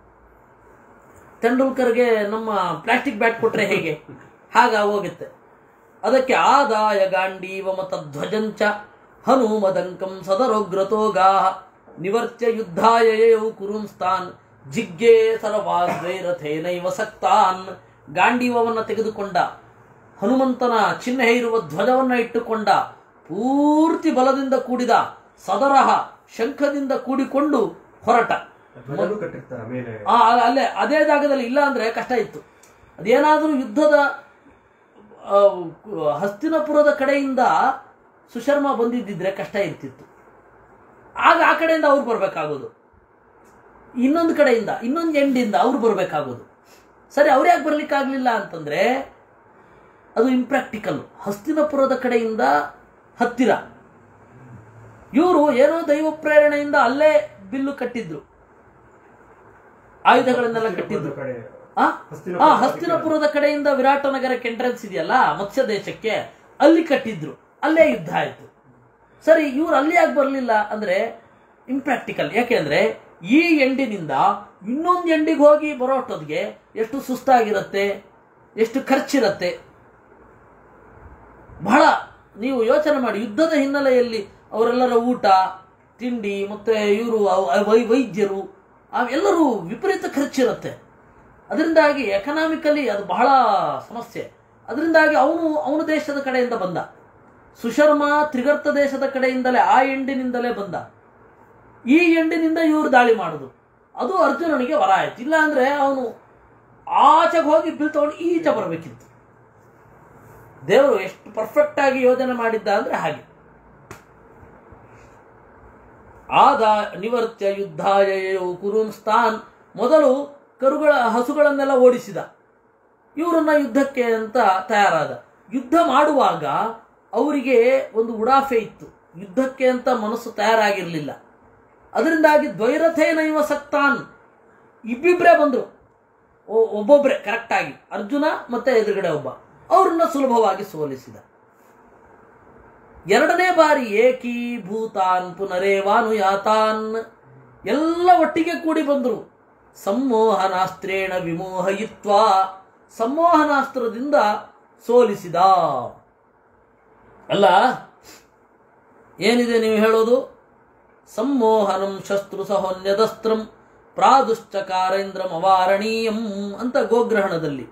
ತೆಂಡೂಲ್ಕರ್ಗೆ ನಮ್ಮ ಪ್ಲಾಸ್ಟಿಕ್ ಬ್ಯಾಟ್ ಕೊಟ್ರೆ ಹೇಗೆ ಹಾಗ ಹೋಗುತ್ತೆ ಅದಕ್ಕೆ ಆದಾಯ ಗಾಂಡೀವ ಮತ ಧ್ವಜಂಚ ಹನುಮದಂಕಂ ಸದರೋಗ್ರತೋಗಾ ನಿವರ್ತ್ಯ ಯುದ್ಧಾಯ ಯಯೌ ಕುರುನ್ಸ್ತಾನ್ ಜಿಗ್ಗೆ ಸರ್ವಾದ್ವೈರಥೇನೈವ ಸಕ್ತಾನ್ ಗಾಂಡೀವವನ್ನು ತೆಗೆದುಕೊಂಡ ಹನುಮಂತನ ಚಿಹ್ನೆ ಇರುವ ಧ್ವಜವನ್ನ ಇಟ್ಟುಕೊಂಡ ಪೂರ್ತಿ ಬಲದಿಂದ ಕೂಡಿದ ಸದರಹ ಶಂಖದಿಂದ ಕೂಡಿಕೊಂಡು ಹೊರಟ ಧ್ವಜನೂ ಕಟ್ಟಿರ್ತಾರ ಮೇಲೆ ಆ, ಅ- ಅಲ್ಲೇ ಅದೇ ಜಾಗದಲ್ಲಿ ಇಲ್ಲ ಅಂದ್ರೆ ಕಷ್ಟ ಇತ್ತು ಅದೇನಾದರೂ ಯುದ್ಧದ ಆ, ಹಸ್ತಿನಪುರದ ಕಡೆಯಿಂದ ಸುಶರ್ಮ ಬಂದಿದ್ದಿದ್ರೆ ಕಷ್ಟ ಇರ್ತಿತ್ತು ಆಗ ಆ ಕಡೆಯಿಂದ ಅವ್ರು ಬರಬೇಕಾಗೋದು ಇನ್ನೊಂದು ಕಡೆಯಿಂದ ಇನ್ನೊಂದು ಎಂಡಿಂದ ಅವ್ರು ಬರಬೇಕಾಗೋದು ಸರಿ ಅವ್ರು ಯಾಕೆ ಬರ್ಲಿಕ್ಕಾಗ್ಲಿಲ್ಲ ಅಂತಂದ್ರೆ ಅದು ಇಂಪ್ರಾಕ್ಟಿಕಲ್ ಹಸ್ತಿನಪುರದ ಕಡೆಯಿಂದ ಹತ್ತಿರ ಇವರು ಏನೋ ದೈವ ಪ್ರೇರಣೆಯಿಂದ ಅಲ್ಲೇ ಬಿಲ್ಲು ಕಟ್ಟಿದ್ರು ಆಯುಧಗಳನ್ನೆಲ್ಲ ಕಟ್ಟಿದ್ರು ಒಂದು ಕಡೆ ಆ? ಹಸ್ತಿನಪುರ ಆ, ಹಸ್ತಿನಪುರದ ಕಡೆಯಿಂದ ವಿರಾಟ ನಗರಕ್ಕೆ ಎಂಟ್ರೆನ್ಸ್ ಇದೆಯಲ್ಲ ಮತ್ಸ್ಯ ದೇಶಕ್ಕೆ ಅಲ್ಲಿ ಕಟ್ಟಿದ್ರು ಅಲ್ಲೇ ಯುದ್ಧ ಆಯ್ತು ಸರಿ ಇವ್ರು ಅಲ್ಲಿ ಯಾಕೆ ಬರಲಿಲ್ಲ ಅಂದ್ರೆ ಇಂಪ್ರಾಕ್ಟಿಕಲ್ ಯಾಕೆಂದ್ರೆ ಈ ಎಂಡಿನಿಂದ ಇನ್ನೊಂದು ಎಂಡಿಗೆ ಹೋಗಿ ಬರೋಷ್ಟೊತ್ತಿಗೆ ಎಷ್ಟು ಸುಸ್ತಾಗಿರುತ್ತೆ ಎಷ್ಟು ಖರ್ಚಿರತ್ತೆ ಬಹಳ ನೀವು ಯೋಚನೆ ಮಾಡಿ ಯುದ್ಧದ ಹಿನ್ನೆಲೆಯಲ್ಲಿ ಅವರೆಲ್ಲರ ಊಟ ತಿಂಡಿ ಮತ್ತೆ ಇವರು ವೈದ್ಯರು ಅವೆಲ್ಲರೂ ವಿಪರೀತ ಖರ್ಚಿರುತ್ತೆ ಅದರಿಂದಾಗಿ ಎಕನಾಮಿಕಲಿ ಅದು ಬಹಳ ಸಮಸ್ಯೆ ಅದರಿಂದಾಗಿ ಅವನು ಅವನ ದೇಶದ ಕಡೆಯಿಂದ ಬಂದ ಸುಶರ್ಮ ತ್ರಿಗರ್ತ ದೇಶದ ಕಡೆಯಿಂದಲೇ ಆ ಎಂಡಿನಿಂದಲೇ ಬಂದ ಈ ಎಂಡಿನಿಂದ ಇವರು ದಾಳಿ ಮಾಡುದು ಅದು ಅರ್ಜುನನಿಗೆ ವರ ಆಯ್ತು ಇಲ್ಲ ಅಂದ್ರೆ ಅವನು ಆಚೆಗೆ ಹೋಗಿ ಬಿಲ್ ತಗೊಂಡು ಈಚೆ ಬರಬೇಕಿತ್ತು ದೇವರು ಎಷ್ಟು ಪರ್ಫೆಕ್ಟ್ ಆಗಿ ಯೋಜನೆ ಮಾಡಿದ್ದ ಅಂದ್ರೆ ಹಾಗೆ ಆದ ನಿವರ್ತ್ಯ ಯುದ್ಧಾಯ ಕುರುನ್ ಸ್ಥಾನ್ ಮೊದಲು ಕರುಗಳ ಹಸುಗಳನ್ನೆಲ್ಲ ಓಡಿಸಿದ ಇವರನ್ನ ಯುದ್ಧಕ್ಕೆ ಅಂತ ತಯಾರಾದ ಯುದ್ಧ ಮಾಡುವಾಗ ಅವರಿಗೆ ಒಂದು ಉಡಾಫೆ ಇತ್ತು ಯುದ್ಧಕ್ಕೆ ಅಂತ ಮನಸ್ಸು ತಯಾರಾಗಿರಲಿಲ್ಲ ಅದರಿಂದಾಗಿ ದ್ವೈರಥೇನೈವ ಸಕ್ತಾನ್ ಇಬ್ಬಿಬ್ರೇ ಬಂದರು ಒಬ್ಬೊಬ್ಬರೇ ಕರೆಕ್ಟಾಗಿ ಅರ್ಜುನ ಮತ್ತೆ ಎದುರುಗಡೆ ಒಬ್ಬ ಅವ್ರನ್ನ ಸುಲಭವಾಗಿ ಸೋಲಿಸಿದ ಎರಡನೇ ಬಾರಿ ಏಕೀಭೂತಾನ್ ಪುನರೇವಾನುಯಾತಾನ್ ಎಲ್ಲ ಒಟ್ಟಿಗೆ ಕೂಡಿ ಬಂದರು ಸಂಮೋಹನಾಸ್ತ್ರೇಣ ವಿಮೋಹಯಿತ್ವ ಸಂಮೋಹನಾಸ್ತ್ರದಿಂದ ಸೋಲಿಸಿದ ಅಲ್ಲ ಏನಿದೆ ನೀವು ಹೇಳೋದು ಸಂಮೋಹನಂ ಶಸ್ತ್ರು ಸಹೋನ್ಯದಸ್ತ್ರಂ ಪ್ರಾದುಶ್ಚಕಾರೇಂದ್ರಂ ಅವಾರಣೀಯಂ ಅಂತ ಗೋಗ್ರಹಣದಲ್ಲಿ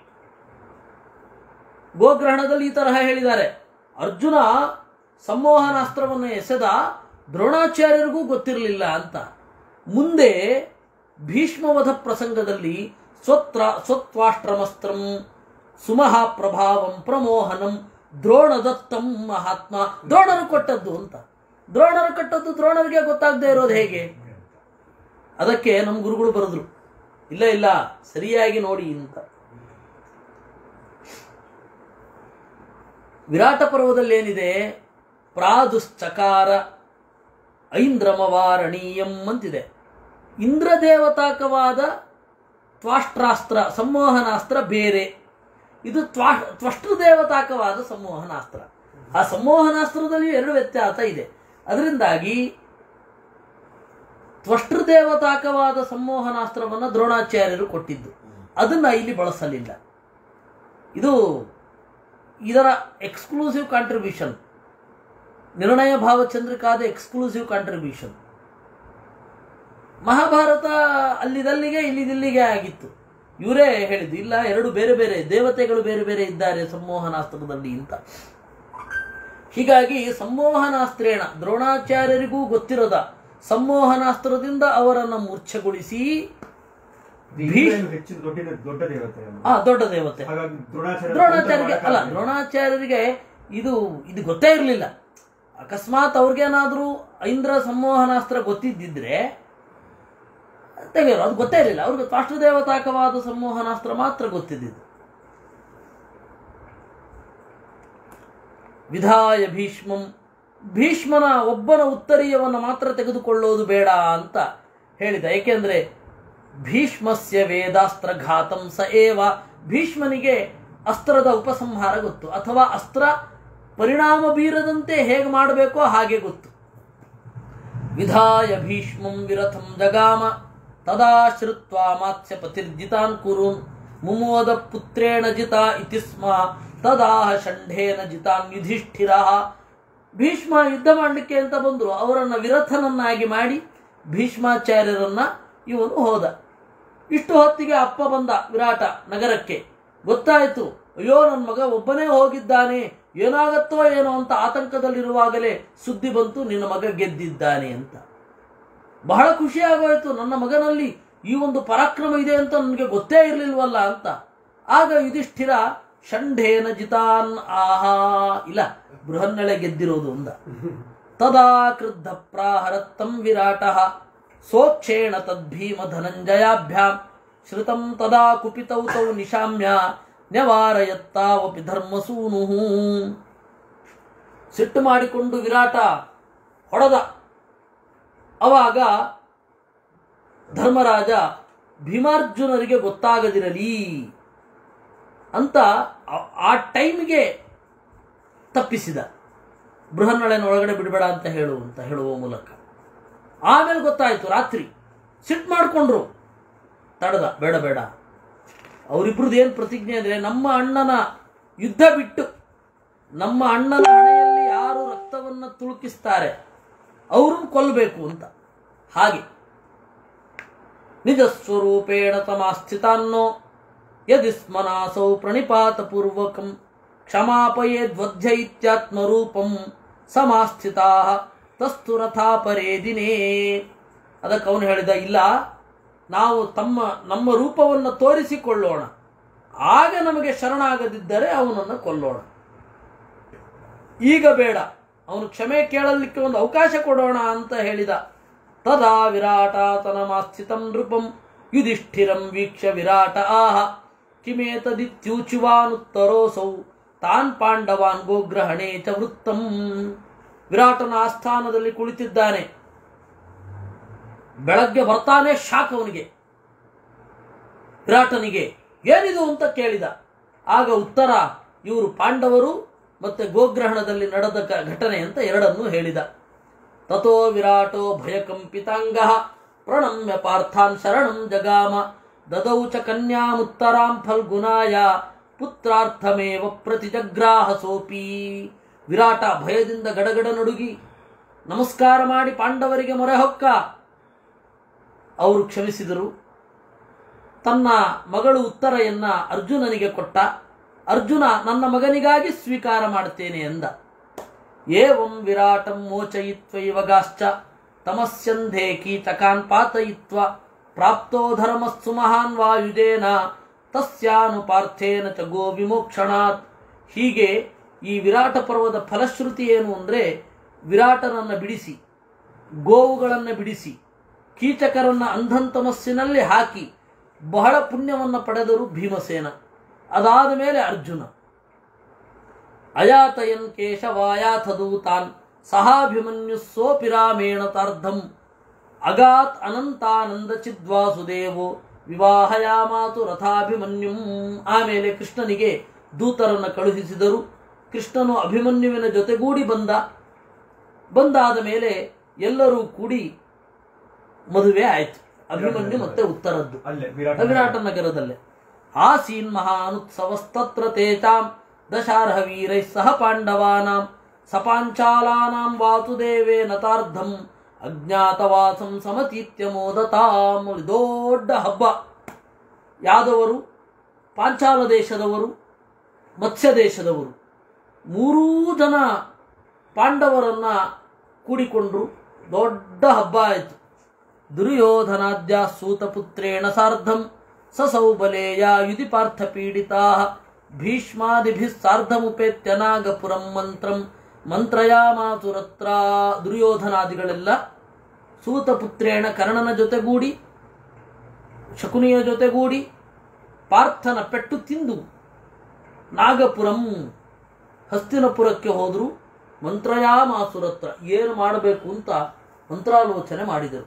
ಗೋಗ್ರಹಣದಲ್ಲಿ ಈ ತರಹ ಹೇಳಿದ್ದಾರೆ ಅರ್ಜುನ ಸಂಮೋಹನಾಸ್ತ್ರವನ್ನು ಎಸೆದ ದ್ರೋಣಾಚಾರ್ಯರಿಗೂ ಗೊತ್ತಿರಲಿಲ್ಲ ಅಂತ ಮುಂದೆ ಭೀಷ್ಮವಧ ಪ್ರಸಂಗದಲ್ಲಿ ಸ್ವತ್ರ ಸ್ವತ್ವಾಷ್ಟ್ರಮಸ್ತ್ರಂ ಸುಮಹ ಪ್ರಭಾವಂ ಪ್ರಮೋಹನಂ ದ್ರೋಣದತ್ತಂ ಮಹಾತ್ಮ ದ್ರೋಣರು ಕೊಟ್ಟದ್ದು ಅಂತ ದ್ರೋಣರು ಕೊಟ್ಟದ್ದು ದ್ರೋಣರಿಗೆ ಗೊತ್ತಾಗದೆ ಇರೋದು ಹೇಗೆ ಅದಕ್ಕೆ ನಮ್ಮ ಗುರುಗಳು ಬರೆದ್ರು ಇಲ್ಲ ಇಲ್ಲ ಸರಿಯಾಗಿ ನೋಡಿ ಅಂತ ವಿರಾಟ ಪರ್ವದಲ್ಲಿ ಏನಿದೆ ಪ್ರಾದುಶ್ಚಕಾರ ಐಂದ್ರಮವಾರಣೀಯಂ ಅಂತಿದೆ ಇಂದ್ರದೇವತಾಕವಾದ ತ್ವಾಷ್ಟ್ರಾಸ್ತ್ರ ಸಂಮೋಹನಾಸ್ತ್ರ ಬೇರೆ ಇದು ತ್ವಾ ತ್ವಷ್ಟೃದೇವತಾಕವಾದ ಸಂಮೋಹನಾಸ್ತ್ರ ಆ ಸಂಮೋಹನಾಸ್ತ್ರದಲ್ಲಿ ಎರಡು ವ್ಯತ್ಯಾಸ ಇದೆ ಅದರಿಂದಾಗಿ ತ್ವಷ್ಟೃದೇವತಾಕವಾದ ಸಂಮೋಹನಾಸ್ತ್ರವನ್ನು ದ್ರೋಣಾಚಾರ್ಯರು ಕೊಟ್ಟಿದ್ದು ಅದನ್ನ ಇಲ್ಲಿ ಬಳಸಲಿಲ್ಲ ಇದು ಇದರ ಎಕ್ಸ್ಕ್ಲೂಸಿವ್ ಕಾಂಟ್ರಿಬ್ಯೂಷನ್ ನಿರ್ಣಯ ಭಾವಚಂದ್ರಿಕಾದ ಎಕ್ಸ್ಕ್ಲೂಸಿವ್ ಕಾಂಟ್ರಿಬ್ಯೂಷನ್ ಮಹಾಭಾರತ ಅಲ್ಲಿದಲ್ಲಿಗೆ ಇಲ್ಲಿದಿಲ್ಲಿಗೆ ಆಗಿತ್ತು ಇವರೇ ಹೇಳಿದ್ದು ಇಲ್ಲ ಎರಡು ಬೇರೆ ಬೇರೆ ದೇವತೆಗಳು ಬೇರೆ ಬೇರೆ ಇದ್ದಾರೆ ಸಂಮೋಹನಾಸ್ತ್ರದಲ್ಲಿ ಅಂತ ಹೀಗಾಗಿ ಸಂಮೋಹನಾಸ್ತ್ರೇಣ ದ್ರೋಣಾಚಾರ್ಯರಿಗೂ ಗೊತ್ತಿರದ ಸಂಮೋಹನಾಸ್ತ್ರದಿಂದ ಅವರನ್ನು ಮೂರ್ಛೆಗೊಳಿಸಿ ಭೀಷ್ ಇಂದ್ರನು ಹೆಚ್ಚು ದೊಡ್ಡ ದೊಡ್ಡ ದೇವತೆ ಅಲ್ಲ. ಆ ದೊಡ್ಡ ದೇವತೆ ಹಾಗಾಗಿ ದ್ರೋಣಾಚಾರ್ಯ ದ್ರೋಣಾಚಾರ್ಯರಿಗೆ ಅಲ್ಲ ದ್ರೋಣಾಚಾರ್ಯರಿಗೆ ಇದು ಇದು ಗೊತ್ತೇ ಇರಲಿಲ್ಲ ಅಕಸ್ಮಾತ್ ಅವ್ರಿಗೇನಾದ್ರೂ ಐಂದ್ರ ಸಂಮೋಹನಾಸ್ತ್ರ ಗೊತ್ತಿದ್ದಿದ್ರೆ ತೆಗೆಯೋರು ಅದು ಗೊತ್ತೇ ಇರಲಿಲ್ಲ ಅವ್ರಿಗೆ ತ್ವಾಷ್ಟದೇವತಾಕವಾದ ಸಂಮೋಹನಾಸ್ತ್ರ ಮಾತ್ರ ಗೊತ್ತಿದ್ದಿದ್ದು ವಿಧಾಯ ಭೀಷ್ಮಂ ಭೀಷ್ಮನ ಒಬ್ಬನ ಉತ್ತರೀಯವನ್ನು ಮಾತ್ರ ತೆಗೆದುಕೊಳ್ಳೋದು ಬೇಡ ಅಂತ ಹೇಳಿದ ಏಕೆಂದ್ರೆ ಭೀಷ್ಮಸ್ಯ ವೇದಾಸ್ತ್ರ ಘಾತಂ ಸ ಏವ ಭೀಷ್ಮನಿಗೆ ಅಸ್ತ್ರದ ಉಪಸಂಹಾರ ಗೊತ್ತು ಅಥವಾ ಅಸ್ತ್ರ ಪರಿಣಾಮ ಬೀರದಂತೆ ಹೇಗೆ ಮಾಡಬೇಕೋ ಹಾಗೆ ಗೊತ್ತು ವಿಧಾಯ ಭೀಷ್ಮಂ ವಿರಥಂ ಜಗಾಮ ತದಾ ಶ್ರುತ್ವಾ ಮಾತ್ಸ್ಯ ಪತಿರ್ಜಿತಾನ್ ಕುರುನ್ ಮುಮೋದ ಪುತ್ರೇಣ ಜಿತ ಇತಿ ಸ್ಮ ತದಾಹ ಷಂಢೇನ ಜಿತಾನ್ ಯುಧಿಷ್ಠಿರ ಭೀಷ್ಮ ಯುದ್ಧ ಮಾಡಲಿಕ್ಕೆ ಅಂತ ಬಂದರು ಅವರನ್ನು ವಿರಥನನ್ನಾಗಿ ಮಾಡಿ ಭೀಷ್ಮಾಚಾರ್ಯರನ್ನ ಇವನು ಹೋದ ಇಷ್ಟು ಹೊತ್ತಿಗೆ ಅಪ್ಪ ಬಂದ ವಿರಾಟ ನಗರಕ್ಕೆ ಗೊತ್ತಾಯಿತು ಅಯ್ಯೋ ನನ್ನ ಮಗ ಒಬ್ಬನೇ ಹೋಗಿದ್ದಾನೆ ಏನಾಗತ್ತೋ ಏನೋ ಅಂತ ಆತಂಕದಲ್ಲಿರುವಾಗಲೇ ಸುದ್ದಿ ಬಂತು ನಿನ್ನ ಮಗ ಗೆದ್ದಿದ್ದಾನೆ ಅಂತ ಬಹಳ ಖುಷಿ ಆಗೋಯ್ತು ನನ್ನ ಮಗನಲ್ಲಿ ಈ ಒಂದು ಪರಾಕ್ರಮ ಇದೆ ಅಂತ ನನಗೆ ಗೊತ್ತೇ ಇರಲಿಲ್ವಲ್ಲ ಅಂತ ಆಗ ಯುಧಿಷ್ಠಿರ ಷಂಢೇನ ಜಿತಾನ್ ಆಹಾ ಇಲ್ಲ ಬೃಹನ್ನಳೆ ಗೆದ್ದಿರೋದು ಅಂದ ತದಾ ಕ್ರುದ್ಧ ಪ್ರಾಹರತ್ತಂ ವಿರಾಟ ಸೋಕ್ಷೇಣ ತದ್ಭೀಮ ಧನಂಜಯಾಭ್ಯಾಂ ಶ್ರುತಂ ತದಾ ಕುಪಿತೌ ತೌ ನಿಶಾಮ್ಯ ನ್ಯವಾರಯತ್ತಾವಪಿ ಧರ್ಮಸೂನು ಸಿಟ್ಟು ಮಾಡಿಕೊಂಡು ವಿರಾಟ ಹೊಡೆದ ಅವಾಗ ಧರ್ಮರಾಜ ಭೀಮಾರ್ಜುನರಿಗೆ ಗೊತ್ತಾಗದಿರಲಿ ಅಂತ ಆ- ಆ ಟೈಮ್ಗೆ ತಪ್ಪಿಸಿದ ಬೃಹನ್ನಳೆನ ಒಳಗಡೆ ಬಿಡಬೇಡ ಅಂತ ಹೇಳು ಅಂತ ಹೇಳುವ ಮೂಲಕ ಆಮೇಲೆ ಗೊತ್ತಾಯ್ತು ರಾತ್ರಿ ಸಿಟ್ಟು ಮಾಡಿಕೊಂಡ್ರು ತಡದ ಬೇಡ ಬೇಡ ಅವರಿಬ್ರದ್ದು ಏನು ಪ್ರತಿಜ್ಞೆ ಅಂದರೆ ನಮ್ಮ ಅಣ್ಣನ ಯುದ್ಧ ಬಿಟ್ಟು ನಮ್ಮ ಅಣ್ಣನ ಹಣೆಯಲ್ಲಿ ಯಾರು ರಕ್ತವನ್ನು ತುಳುಕಿಸ್ತಾರೆ ಅವ್ರನ್ನ ಕೊಲ್ಲಬೇಕು ಅಂತ ಹಾಗೆ ನಿಜ ಸ್ವರೂಪೇಣ ತಮಾಸ್ಥಿತಾನ್ನೋ ಯದಿ ಸ್ಮನಾಸೌ ಪ್ರಣಿಪಾತ ಪೂರ್ವಕಂ ಕ್ಷಮಾಪಯೇದ್ವಧ್ಯ ಇತ್ಯಾತ್ಮರೂಪಂ ಸಮಾಸ್ಥಿತಾ ತಸ್ತು ರಥಾಪರೇ ದಿನೇ ಅದಕ್ಕೆ ಅವನು ಹೇಳಿದ ಇಲ್ಲ ನಾವು ತಮ್ಮ ನಮ್ಮ ರೂಪವನ್ನು ತೋರಿಸಿಕೊಳ್ಳೋಣ ಆಗ ನಮಗೆ ಶರಣಾಗದಿದ್ದರೆ ಅವನನ್ನು ಕೊಲ್ಲೋಣ ಈಗ ಬೇಡ ಅವನು ಕ್ಷಮೆ ಕೇಳಲಿಕ್ಕೆ ಒಂದು ಅವಕಾಶ ಕೊಡೋಣ ಅಂತ ಹೇಳಿದ ತದಾ ವಿರಾಟಾತನಮಾಸ್ಥಿತಂ ನೃಪಂ ಯುಧಿಷ್ಠಿರಂ ವೀಕ್ಷ್ಯ ವಿರಾಟ ಆಹ ಕಿಮೇತದಿತ್ಯೂಚುವಾನುತ್ತರೋಸೌ ತಾನ್ ಪಾಂಡವಾನ್ ಗೋಗ್ರಹಣೆ ಚ ವೃತ್ತಂ ವಿರಾಟನ ಆಸ್ಥಾನದಲ್ಲಿ ಕುಳಿತಿದ್ದಾನೆ ಬೆಳಗ್ಗೆ ಬರ್ತಾನೆ ಶಾಕ್ ಅವನಿಗೆ ವಿರಾಟನಿಗೆ ಏನಿದು ಅಂತ ಕೇಳಿದ ಆಗ ಉತ್ತರ ಇವರು ಪಾಂಡವರು ಮತ್ತೆ ಗೋಗ್ರಹಣದಲ್ಲಿ ನಡೆದ ಕ- ಘಟನೆ ಅಂತ ಎರಡನ್ನೂ ಹೇಳಿದ ತಥೋ ವಿರಾಟೋ ಭಯಕಂಪಿತಾಂಗ ಪ್ರಣಮ್ಯ ಪಾರ್ಥಾನ್ ಶರಣಂ ಜಗಾಮ ದದೌ ಚ ಕನ್ಯಾಮುತ್ತರಾಂ ಫಲ್ಗುನಾಯ ಪುತ್ರಾರ್ಥಮೇವ ಪ್ರತಿಜಗ್ರಾಹ ಸೋಪಿ ವಿರಾಟ ಭಯದಿಂದ ಗಡಗಡ ನಡುಗಿ ನಮಸ್ಕಾರ ಮಾಡಿ ಪಾಂಡವರಿಗೆ ಮೊರೆ ಹೊಕ್ಕ ಅವರು ಕ್ಷಮಿಸಿದರು ತನ್ನ ಮಗಳು ಉತ್ತರೆಯನ್ನ ಅರ್ಜುನನಿಗೆ ಕೊಟ್ಟ ಅರ್ಜುನ ನನ್ನ ಮಗನಿಗಾಗಿ ಸ್ವೀಕಾರ ಮಾಡ್ತೇನೆ ಎಂದ ಏವಂ ವಿರಾಟಂ ಮೋಚಯಿತ್ವೈವಗಾಶ್ಚ ತಮಸ್ಯಂಧೇ ಕೀಚಕಾನ್ ಪಾತಯಿತ್ವ ಪ್ರಾಪ್ತೋ ಧರ್ಮಸ್ಸು ಮಹಾನ್ ವಾಯುಜೇನ ತಸ್ಯಾನುಪಾರ್ಥೇನ ಚ ಗೋ ವಿಮೋಕ್ಷಣಾತ್ ಹೀಗೆ ಈ ವಿರಾಟ ಪರ್ವದ ಫಲಶ್ರುತಿ ಏನು ಅಂದರೆ ವಿರಾಟನನ್ನು ಬಿಡಿಸಿ ಗೋವುಗಳನ್ನು ಬಿಡಿಸಿ ಕೀಚಕರನ್ನ ಅಂಧಂತಮಸ್ಸಿನಲ್ಲಿ ಹಾಕಿ ಬಹಳ ಪುಣ್ಯವನ್ನು ಪಡೆದರು ಭೀಮಸೇನ ಅದಾದ ಮೇಲೆ ಅರ್ಜುನ ಅಯಾತಯನ್ ಕೇಶವಾಯಾಥ ದೂತಾನ್ ಸಹಾಭಿಮನ್ಯು ಸೋಪಿರಾಮೇಣ ತಾರ್ಧಂ ಅಗಾತ್ ಅನಂತಾನಂದ ಚಿದ್ವಾಸುದೇವೋ ವಿವಾಹಯಾಮಾತು ರಥಾಭಿಮನ್ಯುಂ ಆಮೇಲೆ ಕೃಷ್ಣನಿಗೆ ದೂತರನ್ನು ಕಳುಹಿಸಿದರು ಕೃಷ್ಣನು ಅಭಿಮನ್ಯುವಿನ ಜೊತೆಗೂಡಿ ಬಂದ ಬಂದಾದ ಮೇಲೆ ಎಲ್ಲರೂ ಕೂಡಿ ಮದುವೆ ಆಯಿತು ಅಭಿಮನ್ಯು ಮತ್ತೆ ಉತ್ತರದ್ದು ಅಲ್ಲೇ ವಿರಾಟ ವಿರಾಟ ನಗರದಲ್ಲೇ ಆಸೀನ್ ಮಹಾನುತ್ಸವಸ್ತತ್ರ ತೇಜಾಂ ದಶಾರ್ಹ ವೀರೈ ಸಹ ಪಾಂಡವಾನಾಂ ಸಪಾಂಚಾಲಾನಾಂ ವಾಸುದೇವೇ ನತಾರ್ಧಂ ಅಜ್ಞಾತವಾಸಂ ಸಮತೀತ್ಯ ಮೋದತಾಂ ಒಂದು ದೊಡ್ಡ ಹಬ್ಬ ಯಾದವರು ಪಾಂಚಾಲ ದೇಶದವರು ಮತ್ಸ್ಯ ದೇಶದವರು ಮೂರೂ ಜನ ಪಾಂಡವರನ್ನ ಕೂಡಿಕೊಂಡ್ರು ದೊಡ್ಡ ಹಬ್ಬ ಆಯಿತು ದುರ್ಯೋಧನಾದ್ಯ ಸೂತಪುತ್ರೇಣ ಸಾರ್ಧಂ ಸಸೌಬಲೇಯ ಯುಧಿ ಪಾರ್ಥ ಪೀಡಿತಾ ಭೀಷ್ಮಾದಿಭಿಃ ಸಾರ್ಧಮುಪೇತ್ಯ ನಾಗಪುರಂ ಮಂತ್ರಂ ಮಂತ್ರಯಾಮಾತುರತ್ರ ದುರ್ಯೋಧನಾದಿಗಳೆಲ್ಲ ಸೂತಪುತ್ರೇಣ ಕರ್ಣನ ಜೊತೆಗೂಡಿ ಶಕುನಿಯ ಜೊತೆಗೂಡಿ ಪಾರ್ಥನ ಪೆಟ್ಟು ತಿಂದು ನಾಗಪುರಂ ಹಸ್ತಿನಪುರಕ್ಕೆ ಹೋದರು ಮಂತ್ರಯಾಮಾಸುರತ್ರ ಏನು ಮಾಡಬೇಕು ಅಂತ ಮಂತ್ರಾಲೋಚನೆ ಮಾಡಿದರು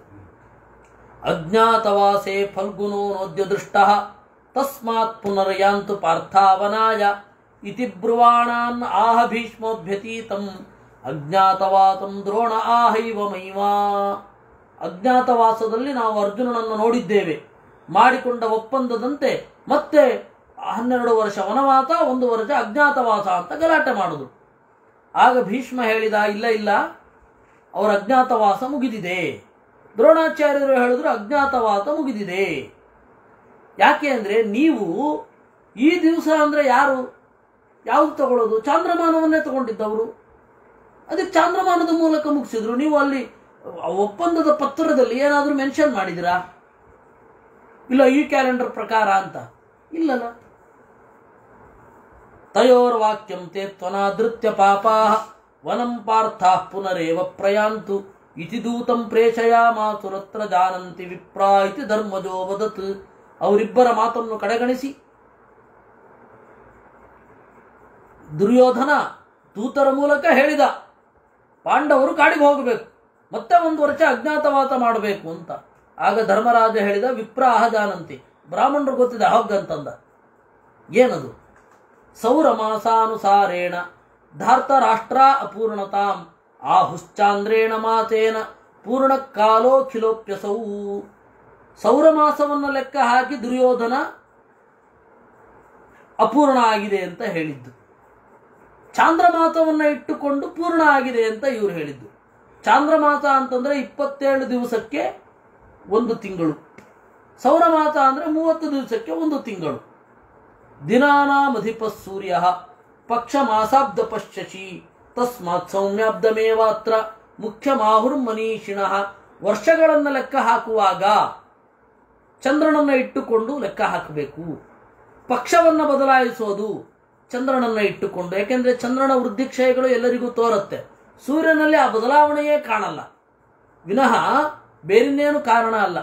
ಅಜ್ಞಾತವಾಸೆ ಫಲ್ಗುನೋ ನೋದ್ಯ ದೃಷ್ಟ ತಸ್ಮಾತ್ ಪುನರ್ಯಾಂತು ಪಾರ್ಥಾವನಾಯ ಇತಿ ಬ್ರುವಾಣಾನ್ ಆಹ ಭೀಷ್ಮೋಭ್ಯತೀತಂ ಅಜ್ಞಾತವಾಸಂ ದ್ರೋಣ ಆಹೈವ ಮೈವಾ ಅಜ್ಞಾತವಾಸದಲ್ಲಿ ನಾವು ಅರ್ಜುನನನ್ನು ನೋಡಿದ್ದೇವೆ ಮಾಡಿಕೊಂಡ ಒಪ್ಪಂದದಂತೆ ಮತ್ತೆ ಹನ್ನೆರಡು ವರ್ಷ ವನವಾಸ ಒಂದು ವರ್ಷ ಅಜ್ಞಾತವಾಸ ಅಂತ ಗಲಾಟೆ ಮಾಡುದು ಆಗ ಭೀಷ್ಮ ಹೇಳಿದ ಇಲ್ಲ ಇಲ್ಲ ಅವರ ಅಜ್ಞಾತವಾಸ ಮುಗಿದಿದೆ ದ್ರೋಣಾಚಾರ್ಯರು ಹೇಳಿದ್ರು ಅಜ್ಞಾತವಾಸ ಮುಗಿದಿದೆ ಯಾಕೆ ಅಂದರೆ ನೀವು ಈ ದಿವಸ ಅಂದರೆ ಯಾರು ಯಾವುದು ತಗೊಳ್ಳೋದು ಚಾಂದ್ರಮಾನವನ್ನೇ ತಗೊಂಡಿದ್ದವರು ಅದಕ್ಕೆ ಚಾಂದ್ರಮಾನದ ಮೂಲಕ ಮುಗಿಸಿದ್ರು ನೀವು ಅಲ್ಲಿ ಒಪ್ಪಂದದ ಪತ್ರದಲ್ಲಿ ಏನಾದರೂ ಮೆನ್ಷನ್ ಮಾಡಿದಿರಾ ಇಲ್ಲ ಈ ಕ್ಯಾಲೆಂಡರ್ ಪ್ರಕಾರ ಅಂತ ಇಲ್ಲಲ್ಲ ತಯೋರ್ವಾಕ್ಯಂ ತೇ ತ್ವನಾದೃತ್ಯ ಪಾಪಾ ವನಂ ಪಾರ್ಥ ಪುನರೇವ ಪ್ರಯಾಂತು ಇತಿ ದೂತಂ ಪ್ರೇಷಯಾಮಾಸುರತ್ರ ಜಾನಂತಿ ವಿಪ್ರಾ ಇತಿ ಧರ್ಮಜೋ ವದತ್ ಅವರಿಬ್ಬರ ಮಾತನ್ನು ಕಡೆಗಣಿಸಿ ದುರ್ಯೋಧನ ದೂತರ ಮೂಲಕ ಹೇಳಿದ ಪಾಂಡವರು ಕಾಡಿಗೆ ಹೋಗಬೇಕು ಮತ್ತೆ ಒಂದು ವರ್ಷ ಅಜ್ಞಾತವಾಸ ಮಾಡಬೇಕು ಅಂತ ಆಗ ಧರ್ಮರಾಜ ಹೇಳಿದ ವಿಪ್ರಾಹ ಜಾನಂತಿ ಬ್ರಾಹ್ಮಣರು ಗೊತ್ತಿದೆ ಹೋಗಂತಂದ ಏನದು ಸೌರಮಾಸಾನುಸಾರೇಣ ಧಾರ್ತರಾಷ್ಟ್ರ ಅಪೂರ್ಣತಾಂ ಆಹುಶ್ಚಾಂದ್ರೇಣ ಮಾತೇನ ಪೂರ್ಣಕಾಲೋಖಿಲೋಪ್ಯಸೌ ಸೌರಮಾಸವನ್ನು ಲೆಕ್ಕ ಹಾಕಿ ದುರ್ಯೋಧನ ಅಪೂರ್ಣ ಆಗಿದೆ ಅಂತ ಹೇಳಿದ್ದು ಚಾಂದ್ರಮಾಸವನ್ನು ಇಟ್ಟುಕೊಂಡು ಪೂರ್ಣ ಆಗಿದೆ ಅಂತ ಇವರು ಹೇಳಿದ್ದು ಚಾಂದ್ರಮಾಸ ಅಂತಂದ್ರೆ ಇಪ್ಪತ್ತೇಳು ದಿವಸಕ್ಕೆ ಒಂದು ತಿಂಗಳು ಸೌರಮಾಸ ಅಂದ್ರೆ ಮೂವತ್ತು ದಿವಸಕ್ಕೆ ಒಂದು ತಿಂಗಳು ದಿನಾನಾಮಧಿಪ ಸೂರ್ಯ ಪಕ್ಷ ಮಾಸಾಬ್ದ ಪಶ್ಯಸಿ ತಸ್ಮಾತ್ ಸೌಮ್ಯಾಬ್ದಮೇವಾತ್ರ ಮುಖ್ಯ ಮಾಹುರ್ಮನೀಷಿಣ ವರ್ಷಗಳನ್ನು ಲೆಕ್ಕ ಹಾಕುವಾಗ ಚಂದ್ರನನ್ನ ಇಟ್ಟುಕೊಂಡು ಲೆಕ್ಕ ಹಾಕಬೇಕು ಪಕ್ಷವನ್ನು ಬದಲಾಯಿಸೋದು ಚಂದ್ರನನ್ನ ಇಟ್ಟುಕೊಂಡು ಯಾಕೆಂದ್ರೆ ಚಂದ್ರನ ವೃದ್ಧಿಕ್ಷಯಗಳು ಎಲ್ಲರಿಗೂ ತೋರುತ್ತೆ ಸೂರ್ಯನಲ್ಲಿ ಆ ಬದಲಾವಣೆಯೇ ಕಾಣಲ್ಲ ವಿನಃ ಬೇರಿನ್ನೇನು ಕಾರಣ ಅಲ್ಲ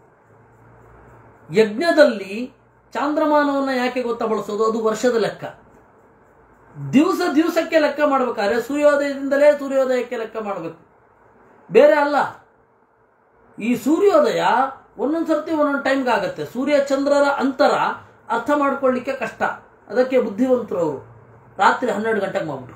ಯಜ್ಞದಲ್ಲಿ ಚಾಂದ್ರಮಾನವನ್ನು ಯಾಕೆ ಗೊತ್ತಾ ಬಳಸೋದು ಅದು ವರ್ಷದ ಲೆಕ್ಕ ದಿವಸ ದಿವಸಕ್ಕೆ ಲೆಕ್ಕ ಮಾಡಬೇಕಾದ್ರೆ ಸೂರ್ಯೋದಯದಿಂದಲೇ ಸೂರ್ಯೋದಯಕ್ಕೆ ಲೆಕ್ಕ ಮಾಡಬೇಕು ಬೇರೆ ಅಲ್ಲ ಈ ಸೂರ್ಯೋದಯ ಒಂದೊಂದು ಸರ್ತಿ ಒಂದೊಂದು ಟೈಮ್ಗೆ ಆಗತ್ತೆ ಸೂರ್ಯ ಚಂದ್ರರ ಅಂತರ ಅರ್ಥ ಮಾಡ್ಕೊಳ್ಳಿಕ್ಕೆ ಕಷ್ಟ ಅದಕ್ಕೆ ಬುದ್ಧಿವಂತರು ಅವರು ರಾತ್ರಿ ಹನ್ನೆರಡು ಗಂಟೆಗೆ ಮಾಡ್ಬಿಟ್ರು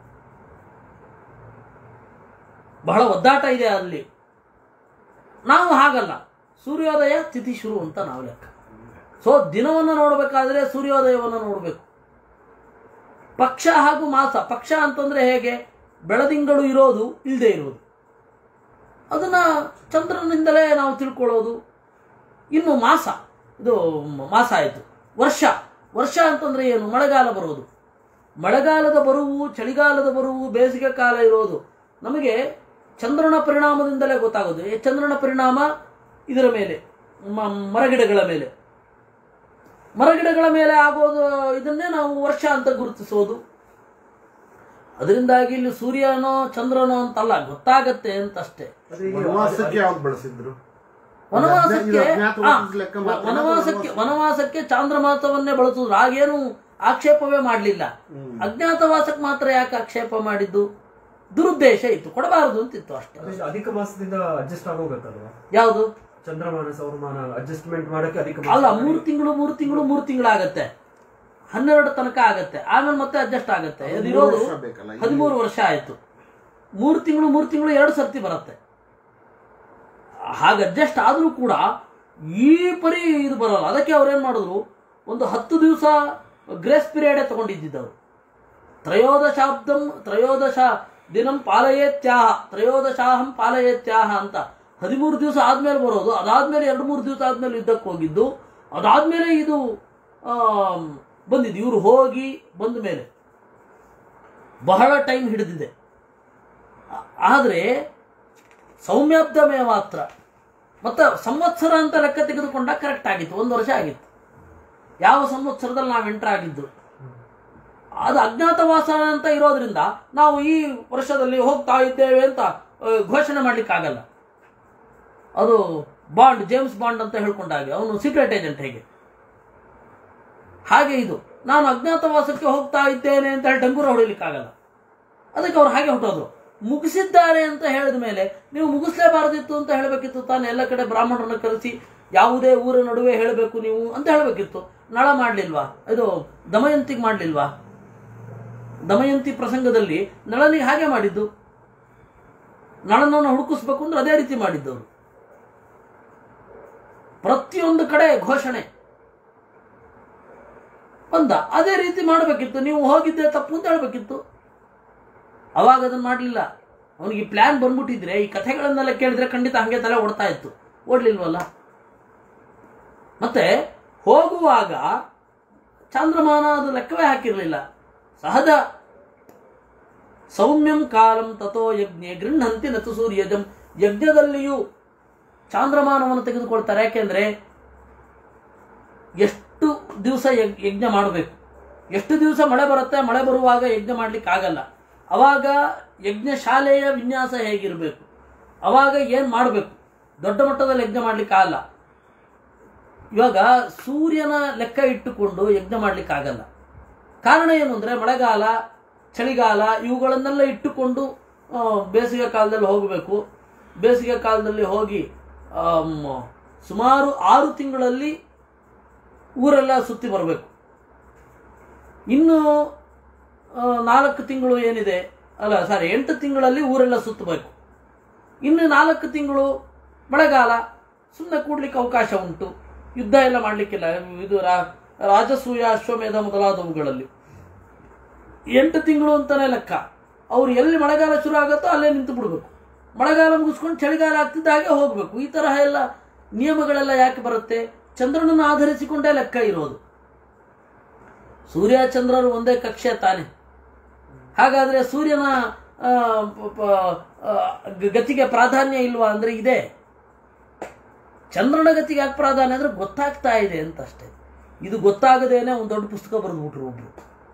ಬಹಳ ಒದ್ದಾಟ ಇದೆ ಅಲ್ಲಿ ನಾವು ಹಾಗಲ್ಲ ಸೂರ್ಯೋದಯ ತಿಥಿ ಶುರು ಅಂತ ನಾವು ಲೆಕ್ಕ ಸೊ ದಿನವನ್ನು ನೋಡಬೇಕಾದ್ರೆ ಸೂರ್ಯೋದಯವನ್ನು ನೋಡಬೇಕು ಪಕ್ಷ ಹಾಗೂ ಮಾಸ ಪಕ್ಷ ಅಂತಂದ್ರೆ ಹೇಗೆ ಬೆಳದಿಂಗಳು ಇರೋದು ಇಲ್ಲದೆ ಇರೋದು ಅದನ್ನ ಚಂದ್ರನಿಂದಲೇ ನಾವು ತಿಳ್ಕೊಳ್ಳೋದು ಇನ್ನು ಮಾಸ ಇದು ಮಾಸ ಆಯಿತು ವರ್ಷ ವರ್ಷ ಅಂತಂದ್ರೆ ಏನು ಮಳೆಗಾಲ ಬರೋದು ಮಳೆಗಾಲದ ಬರುವು ಚಳಿಗಾಲದ ಬರುವು ಬೇಸಿಗೆ ಕಾಲ ಇರೋದು ನಮಗೆ ಚಂದ್ರನ ಪರಿಣಾಮದಿಂದಲೇ ಗೊತ್ತಾಗೋದು ಈ ಚಂದ್ರನ ಪರಿಣಾಮ ಇದರ ಮೇಲೆ ಮ- ಮರಗಿಡಗಳ ಮೇಲೆ ಮರಗಿಡಗಳ ಮೇಲೆ ಆಗೋದು ಇದನ್ನೇ ನಾವು ವರ್ಷ ಅಂತ ಗುರುತಿಸೋದು ಅದರಿಂದಾಗಿ ಇಲ್ಲಿ ಸೂರ್ಯನೋ ಚಂದ್ರನೋ ಅಂತಲ್ಲ ಗೊತ್ತಾಗತ್ತೆ ಅಂತಷ್ಟೇ ವನವಾಸಕ್ಕೆ ಯಾವ್ದು ಬಳಸಿದ್ರು ವನವಾಸಕ್ಕೆ ಇದು ಅಜ್ಞಾತವಾಸ ಆ, ಲೆಕ್ಕ ಮಾತ್ರ. ವನವಾಸಕ್ಕೆ ವನವಾಸಕ್ಕೆ ಚಾಂದ್ರಮಾಸವನ್ನೇ ಬಳಸುವುದು ಹಾಗೇನು ಆಕ್ಷೇಪವೇ ಮಾಡಲಿಲ್ಲ ಅಜ್ಞಾತವಾಸಕ್ಕೆ ಮಾತ್ರ ಯಾಕೆ ಆಕ್ಷೇಪ ಮಾಡಿದ್ದು ದುರುದ್ದೇಶ ಇತ್ತು ಕೊಡಬಾರದು ಅಂತಿತ್ತು ಅಷ್ಟೇ ಅದೇ ಅಧಿಕ ಮಾಸದಿಂದ ಅಡ್ಜಸ್ಟ್ ಆಗೋಗತ್ತಲ್ವಾ ಯಾವುದು ಚಂದ್ರಮಾನ ಸೌರಮಾನ ಅಡ್ಜಸ್ಟ್ಮೆಂಟ್ ಮಾಡಕ್ಕೆ ಅಧಿಕ ಅಲ್ಲ ಮಾಸ ಮೂರು ತಿಂಗಳು ಮೂರು ತಿಂಗಳು ಮೂರು ತಿಂಗಳು ಆಗತ್ತೆ ಹನ್ನೆರಡು ತನಕ ಆಗತ್ತೆ ಆಮೇಲೆ ಮತ್ತೆ ಅಡ್ಜಸ್ಟ್ ಆಗತ್ತೆ ಅದಿರೋದು ವರ್ಷ ಬೇಕಲ್ಲ ಈ- ಹದಿಮೂರು ವರ್ಷ ಆಯ್ತು ಮೂರು ತಿಂಗಳು ಮೂರು ತಿಂಗಳು ಎರಡು ಸರ್ತಿ ಬರುತ್ತೆ ಹಾಗೆ ಅಡ್ಜಸ್ಟ್ ಆದರೂ ಕೂಡ ಈ ಪರಿ ಇದು ಬರಲ್ಲ ಅದಕ್ಕೆ ಅವ್ರೇನ್ ಮಾಡಿದ್ರು ಒಂದು ಹತ್ತು ದಿವಸ ಗ್ರೇಸ್ ಪೀರಿಯಡೇ ತಗೊಂಡಿದ್ದವರು ತ್ರಯೋದಶಾಬ್ದಂ ತ್ರಯೋದಶ ದಿನಂ ಪಾಲಯೇತ್ಯಾಹ ತ್ರಯೋದಶಾಹಂ ಪಾಲಯೇತ್ಯಾಹ ಅಂತ ಹದಿಮೂರು ದಿವಸ ಆದ್ಮೇಲೆ ಬರೋದು ಅದಾದ್ಮೇಲೆ ಎರಡು ಮೂರು ದಿವಸ ಆದ್ಮೇಲೆ ಯುದ್ಧಕ್ಕೆ ಹೋಗಿದ್ದು ಅದಾದ್ಮೇಲೆ ಇದು ಆಮ್, ಬಂದಿದ್ದು ಇವರು ಹೋಗಿ ಬಂದ ಮೇಲೆ ಬಹಳ ಟೈಮ್ ಹಿಡಿದಿದೆ ಆ- ಆದ್ರೆ ಸೌಮ್ಯಾಬ್ದಮೇ ಮಾತ್ರ ಮತ್ತೆ ಸಂವತ್ಸರ ಅಂತ ಲೆಕ್ಕ ತೆಗೆದುಕೊಂಡ ಕರೆಕ್ಟ್ ಆಗಿತ್ತು ಒಂದು ವರ್ಷ ಆಗಿತ್ತು ಯಾವ ಸಂವತ್ಸರದಲ್ಲಿ ನಾವು ಎಂಟರ್ ಆಗಿದ್ದು ಅದು ಅಜ್ಞಾತವಾಸ ಅಂತ ಇರೋದ್ರಿಂದ ನಾವು ಈ ವರ್ಷದಲ್ಲಿ ಹೋಗ್ತಾ ಇದ್ದೇವೆ ಅಂತ ಆ, ಘೋಷಣೆ ಮಾಡ್ಲಿಕ್ಕಾಗಲ್ಲ ಅದು ಬಾಂಡ್ ಜೇಮ್ಸ್ ಬಾಂಡ್ ಅಂತ ಹೇಳ್ಕೊಂಡಾಗೆ ಅವನು ಸೀಕ್ರೆಟ್ ಏಜೆಂಟ್ ಹೇಗೆ ಹಾಗೆ ಇದು ನಾನು ಅಜ್ಞಾತವಾಸಕ್ಕೆ ಹೋಗ್ತಾ ಇದ್ದೇನೆ ಅಂತ ಹೇಳಿ ಡಂಗೂರ ಹೊಡಿಲಿಕ್ಕಾಗಲ್ಲ ಅದಕ್ಕೆ ಅವ್ರು ಹಾಗೆ ಹೊಟ್ಟೋದ್ರು ಮುಗಿಸಿದ್ದಾರೆ ಅಂತ ಹೇಳಿದ ಮೇಲೆ ನೀವು ಮುಗಿಸ್ಲೇಬಾರದಿತ್ತು ಅಂತ ಹೇಳಬೇಕಿತ್ತು ತಾನು ಎಲ್ಲ ಕಡೆ ಬ್ರಾಹ್ಮಣರನ್ನ ಕರೆಸಿ ಯಾವುದೇ ಊರ ನಡುವೆ ಹೇಳಬೇಕು ನೀವು ಅಂತ ಹೇಳಬೇಕಿತ್ತು ನಳ ಮಾಡ್ಲಿಲ್ವಾ ಇದು ದಮಯಂತಿಗೆ ಮಾಡ್ಲಿಲ್ವಾ ದಮಯಂತಿ ಪ್ರಸಂಗದಲ್ಲಿ ನಳನಿಗೆ ಹಾಗೆ ಮಾಡಿದ್ದು ನಳನನ್ನು ಹುಡುಕಿಸ್ಬೇಕು ಅಂದ್ರೆ ಅದೇ ರೀತಿ ಮಾಡಿದ್ದವರು ಪ್ರತಿಯೊಂದು ಕಡೆ ಘೋಷಣೆ ಬಂದ ಅದೇ ರೀತಿ ಮಾಡಬೇಕಿತ್ತು ನೀವು ಹೋಗಿದ್ದೆ ತಪ್ಪು ಅಂತ ಹೇಳಬೇಕಿತ್ತು ಅವಾಗ ಅದನ್ನ ಮಾಡಲಿಲ್ಲ ಅವನಿಗೆ ಪ್ಲಾನ್ ಬಂದ್ಬಿಟ್ಟಿದ್ರೆ ಈ ಕಥೆಗಳನ್ನೆಲ್ಲ ಕೇಳಿದ್ರೆ ಖಂಡಿತ ಹಂಗೆ ತಲೆ ಓಡ್ತಾ ಇತ್ತು ಓಡ್ಲಿಲ್ವಲ್ಲ ಮತ್ತೆ ಹೋಗುವಾಗ ಚಾಂದ್ರಮಾನ ಅದು ಲೆಕ್ಕವೇ ಹಾಕಿರಲಿಲ್ಲ ಸಹಜ ಸೌಮ್ಯಂ ಕಾಲಂ ತಥೋ ಯಜ್ಞೆ ಗೃಹಂತಿ ನತು ಸೂರ್ಯಜಂ ಯಜ್ಞದಲ್ಲಿಯೂ ಚಾಂದ್ರಮಾನವನ್ನು ತೆಗೆದುಕೊಳ್ತಾರೆ ಯಾಕೆಂದ್ರೆ ಎಷ್ಟು ದಿವಸ ಯಜ್ಞ ಮಾಡಬೇಕು ಎಷ್ಟು ದಿವಸ ಮಳೆ ಬರುತ್ತೆ ಮಳೆ ಬರುವಾಗ ಯಜ್ಞ ಮಾಡ್ಲಿಕ್ಕೆ ಆಗಲ್ಲ ಅವಾಗ ಯಜ್ಞ ಶಾಲೆಯ ವಿನ್ಯಾಸ ಹೇಗಿರಬೇಕು ಅವಾಗ ಏನು ಮಾಡಬೇಕು ದೊಡ್ಡ ಮಟ್ಟದಲ್ಲಿ ಯಜ್ಞ ಮಾಡ್ಲಿಕ್ಕೆ ಆಗಲ್ಲ ಇವಾಗ ಸೂರ್ಯನ ಲೆಕ್ಕ ಇಟ್ಟುಕೊಂಡು ಯಜ್ಞ ಮಾಡ್ಲಿಕ್ಕೆ ಆಗಲ್ಲ ಕಾರಣ ಏನು ಅಂದರೆ ಮಳೆಗಾಲ ಚಳಿಗಾಲ ಇವುಗಳನ್ನೆಲ್ಲ ಇಟ್ಟುಕೊಂಡು ಆ, ಬೇಸಿಗೆ ಕಾಲದಲ್ಲಿ ಹೋಗಬೇಕು ಬೇಸಿಗೆ ಕಾಲದಲ್ಲಿ ಹೋಗಿ ಆಮ್, ಸುಮಾರು ಆರು ತಿಂಗಳಲ್ಲಿ ಊರೆಲ್ಲ ಸುತ್ತಿ ಬರಬೇಕು ಇನ್ನು ಆ, ನಾಲ್ಕು ತಿಂಗಳು ಏನಿದೆ ಅಲ್ಲ ಸಾರಿ ಎಂಟು ತಿಂಗಳಲ್ಲಿ ಊರೆಲ್ಲ ಸುತ್ತಬೇಕು ಇನ್ನು ನಾಲ್ಕು ತಿಂಗಳು ಮಳೆಗಾಲ ಸುಮ್ಮನೆ ಕೂಡ್ಲಿಕ್ಕೆ ಅವಕಾಶ ಉಂಟು ಯುದ್ಧ ಎಲ್ಲ ಮಾಡಲಿಕ್ಕಿಲ್ಲ ಇದು ರಾ- ರಾಜಸೂಯ ಅಶ್ವಮೇಧ ಮೊದಲಾದವುಗಳಲ್ಲಿ ಎಂಟು ತಿಂಗಳು ಅಂತಾನೆ ಲೆಕ್ಕ ಅವ್ರು ಎಲ್ಲಿ ಮಳೆಗಾಲ ಶುರು ಆಗುತ್ತೋ ಅಲ್ಲೇ ನಿಂತು ಬಿಡಬೇಕು ಮಳೆಗಾಲ ಮುಗಿಸ್ಕೊಂಡು ಚಳಿಗಾಲ ಆಗ್ತಿದ್ದ ಹಾಗೆ ಹೋಗಬೇಕು ಈ ತರಹ ಎಲ್ಲ ನಿಯಮಗಳೆಲ್ಲ ಯಾಕೆ ಬರುತ್ತೆ ಚಂದ್ರನನ್ನು ಆಧರಿಸಿಕೊಂಡೇ ಲೆಕ್ಕ ಇರೋದು ಸೂರ್ಯ ಚಂದ್ರರು ಒಂದೇ ಕಕ್ಷೆ ತಾನೆ ಹಾಗಾದ್ರೆ ಸೂರ್ಯನ ಆ, ಪ- ಪ- ಆ, ಗ- ಗತಿಗೆ ಪ್ರಾಧಾನ್ಯ ಇಲ್ವಾ ಅಂದ್ರೆ ಇದೆ ಚಂದ್ರನ ಗತಿಗೆ ಯಾಕೆ ಪ್ರಾಧಾನ್ಯ ಅಂದ್ರೆ ಗೊತ್ತಾಗ್ತಾ ಇದೆ ಅಂತ ಅಷ್ಟೇ ಇದು ಗೊತ್ತಾಗದೇನೆ ಒಂದು ದೊಡ್ಡ ಪುಸ್ತಕ ಬರೆದ್ಬಿಟ್ರು ಒಬ್ರು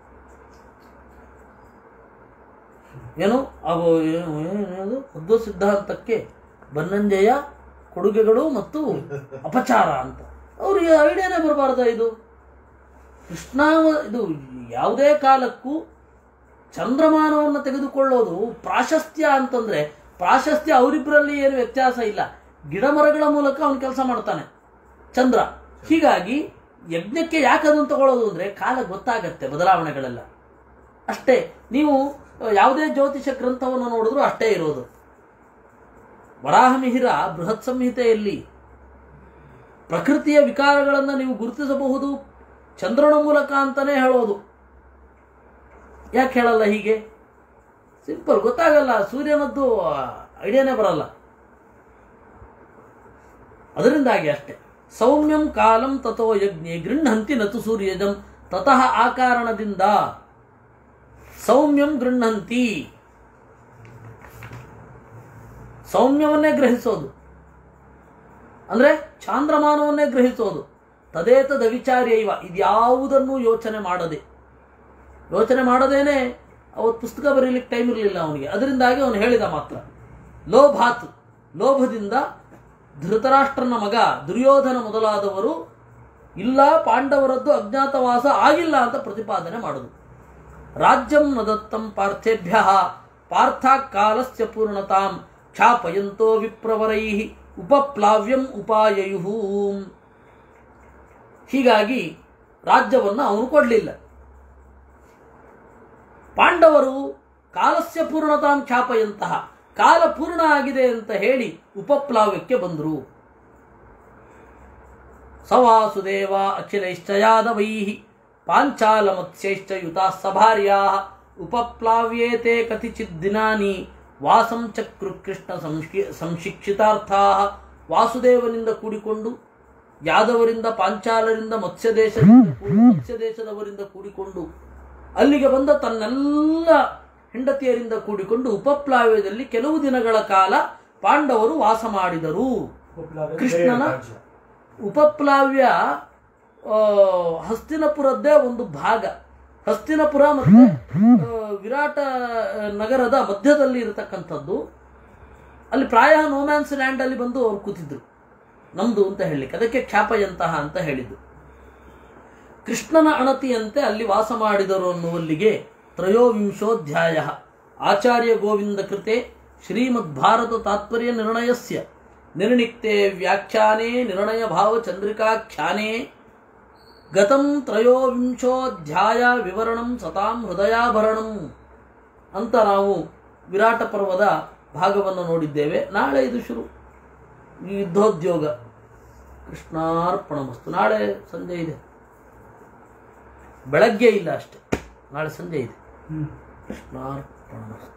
ಏನು ಅವು ಏನು ಏನದು ಉದ್ವ ಸಿದ್ಧಾಂತಕ್ಕೆ ಬನ್ನಂಜಯ ಕೊಡುಗೆಗಳು ಮತ್ತು ಅಪಚಾರ ಅಂತ ಅವ್ರಿಗೆ ಐಡಿಯಾನೇ ಬರಬಾರ್ದ ಇದು ಕೃಷ್ಣಾವ ಇದು ಯಾವುದೇ ಕಾಲಕ್ಕೂ ಚಂದ್ರಮಾನವನ್ನು ತೆಗೆದುಕೊಳ್ಳೋದು ಪ್ರಾಶಸ್ತ್ಯ ಅಂತಂದ್ರೆ ಪ್ರಾಶಸ್ತ್ಯ ಅವರಿಬ್ಬರಲ್ಲಿ ಏನು ವ್ಯತ್ಯಾಸ ಇಲ್ಲ ಗಿಡ ಮರಗಳ ಮೂಲಕ ಅವನು ಕೆಲಸ ಮಾಡ್ತಾನೆ ಚಂದ್ರ ಹೀಗಾಗಿ ಯಜ್ಞಕ್ಕೆ ಯಾಕೆ ಅದನ್ನು ತಗೊಳ್ಳೋದು ಅಂದ್ರೆ ಕಾಲ ಗೊತ್ತಾಗತ್ತೆ ಬದಲಾವಣೆಗಳೆಲ್ಲ ಅಷ್ಟೇ ನೀವು ಅಹ್, ಯಾವುದೇ ಜ್ಯೋತಿಷ ಗ್ರಂಥವನ್ನು ನೋಡಿದ್ರು ಅಷ್ಟೇ ಇರೋದು ವರಾಹಮಿಹಿರ ಬೃಹತ್ ಸಂಹಿತೆಯಲ್ಲಿ ಪ್ರಕೃತಿಯ ವಿಕಾರಗಳನ್ನು ನೀವು ಗುರುತಿಸಬಹುದು ಚಂದ್ರನ ಮೂಲಕ ಅಂತಾನೆ ಹೇಳೋದು ಯಾಕೆ ಹೇಳಲ್ಲ ಹೀಗೆ ಸಿಂಪಲ್ ಗೊತ್ತಾಗಲ್ಲ ಸೂರ್ಯನದ್ದು ಐಡಿಯಾನೇ ಬರಲ್ಲ ಅದರಿಂದಾಗಿ ಅಷ್ಟೇ ಸೌಮ್ಯಂ ಕಾಲಂ ತಥೋ ಯಜ್ಞೆ ಗೃಹಂತಿ ನತು ಸೂರ್ಯಜಂ ತತಃ ಆ ಕಾರಣದಿಂದ ಸೌಮ್ಯಂ ಗೃಹಂತಿ ಸೌಮ್ಯವನ್ನೇ ಗ್ರಹಿಸೋದು ಅಂದ್ರೆ ಚಾಂದ್ರಮಾನವನ್ನೇ ಗ್ರಹಿಸೋದು ತದೇತದ ವಿಚಾರ್ಯೈವ ಇದ್ಯಾವುದನ್ನು ಯೋಚನೆ ಮಾಡದೆ ಯೋಚನೆ ಮಾಡದೇನೆ ಅವತ್ತು ಪುಸ್ತಕ ಬರೀಲಿಕ್ಕೆ ಟೈಮ್ ಇರಲಿಲ್ಲ ಅವನಿಗೆ ಅದರಿಂದಾಗಿ ಅವನು ಹೇಳಿದ ಮಾತ್ರ ಲೋಭಾತ್ ಲೋಭದಿಂದ ಧೃತರಾಷ್ಟ್ರನ ಮಗ ದುರ್ಯೋಧನ ಮೊದಲಾದವರು ಇಲ್ಲ ಪಾಂಡವರದ್ದು ಅಜ್ಞಾತವಾಸ ಆಗಿಲ್ಲ ಅಂತ ಪ್ರತಿಪಾದನೆ ಮಾಡುದು ರಾಜ್ಯಂ ನದತ್ತಂ ಪಾರ್ಥೇಭ್ಯ ಪಾರ್ಥ ಕಾಲಸ್ಯ ಪೂರ್ಣತಾಂ ಛಾಪಯಂತೋ ವಿಪ್ರವರೈ ಉಪಪ್ಲಾವ್ಯಂ ಉಪಾಯಯು ಹೀಗಾಗಿ ರಾಜ್ಯವನ್ನು ಅವನು ಕೊಡಲಿಲ್ಲ ಪಾಂಡವರು ಕಾಲಸ್ಯ ಪೂರ್ಣತಾಂ ಛಾಪಯಂತಹ ಕಾಲ ಪೂರ್ಣ ಆಗಿದೆ ಅಂತ ಹೇಳಿ ಉಪಪ್ಲಾವ್ಯಕ್ಕೆ ಬಂದರು ಸವಾಸುದೇವ ಅಖಿಲೈಶ್ಚ ಯಾದವೈ ಪಾಂಚಾಲ ಮತ್ಸ್ಯೈಶ್ಚ ಯುತಾ ಸಭಾರ್ಯಾ ಉಪಪ್ಲಾವ್ಯೇತೆ ಕತಿಚಿತ್ ದಿನಾನಿ ವಾಸಂ ಚಕ್ರು ಕೃಷ್ಣ ಸಂಶಿ- ಸಂಶಿಕ್ಷಿತಾರ್ಥಾ ವಾಸುದೇವನಿಂದ ಕೂಡಿಕೊಂಡು ಯಾದವರಿಂದ ಪಾಂಚಾಲರಿಂದ ಮತ್ಸ್ಯ ದೇಶದಿಂದ ಕೂಡಿ- ಮತ್ಸ್ಯ ದೇಶದವರಿಂದ ಕೂಡಿಕೊಂಡು ಅಲ್ಲಿಗೆ ಬಂದ ತನ್ನೆಲ್ಲ ಹೆಂಡತಿಯರಿಂದ ಕೂಡಿಕೊಂಡು ಉಪಪ್ಲಾವ್ಯದಲ್ಲಿ ಕೆಲವು ದಿನಗಳ ಕಾಲ ಪಾಂಡವರು ವಾಸ ಮಾಡಿದರು ಉಪಪ್ಲಾವ್ಯ ಕೃಷ್ಣನ ಬೇರೆ ರಾಜ್ಯ. ಉಪಪ್ಲಾವ್ಯ ಆ, ಹಸ್ತಿನಪುರದ್ದೇ ಒಂದು ಭಾಗ ಹಸ್ತಿನಪುರ ಮತ್ತೆ ಆ, ವಿರಾಟ ಆ, ನಗರದ ಮಧ್ಯದಲ್ಲಿ ಇರತಕ್ಕಂಥದ್ದು ಅಲ್ಲಿ ಪ್ರಾಯ ನೋಮ್ಯಾನ್ಸ್ ಲ್ಯಾಂಡ್ ಅಲ್ಲಿ ಬಂದು ಅವ್ರು ಕೂತಿದ್ರು ನಮ್ದು ಅಂತ ಹೇಳಲಿಕ್ಕೆ ಅದಕ್ಕೆ ಖ್ಯಾಪಯಂತಹ ಅಂತ ಹೇಳಿದ್ದು ಕೃಷ್ಣನ ಅಣತಿಯಂತೆ ಅಲ್ಲಿ ವಾಸ ಮಾಡಿದರು ಅನ್ನುವಲ್ಲಿಗೆ ತ್ರಯೋವಿಂಶೋಧ್ಯಾಯ ಆಚಾರ್ಯ ಗೋವಿಂದ ಕೃತೆ ಶ್ರೀಮದ್ ಭಾರತ ತಾತ್ಪರ್ಯ ನಿರ್ಣಯಸ್ಯ ನಿರ್ಣಿಕ್ತೆ ವ್ಯಾಖ್ಯಾನೆ ನಿರ್ಣಯ ಭಾವ ಚಂದ್ರಿಕಾಖ್ಯಾನೆ ಗತಂ ತ್ರಯೋವಿಂಶೋಧ್ಯಾಯ ವಿವರಣಂ ಸತಾಂ ಹೃದಯಾಭರಣಂ ಅಂತ ನಾವು ವಿರಾಟ ಪರ್ವದ ಭಾಗವನ್ನು ನೋಡಿದ್ದೇವೆ ನಾಳೆ ಇದು ಶುರು ಈ ಯುದ್ಧೋದ್ಯೋಗ ಕೃಷ್ಣಾರ್ಪಣ ಮಸ್ತು ನಾಳೆ ಸಂಜೆ ಇದೆ ಬೆಳಗ್ಗೆ ಇಲ್ಲ ಅಷ್ಟೆ ನಾಳೆ ಸಂಜೆ ಇದೆ ಹ್ಮ್ ಕೃಷ್ಣಾರ್ಪಣ ಮಸ್ತು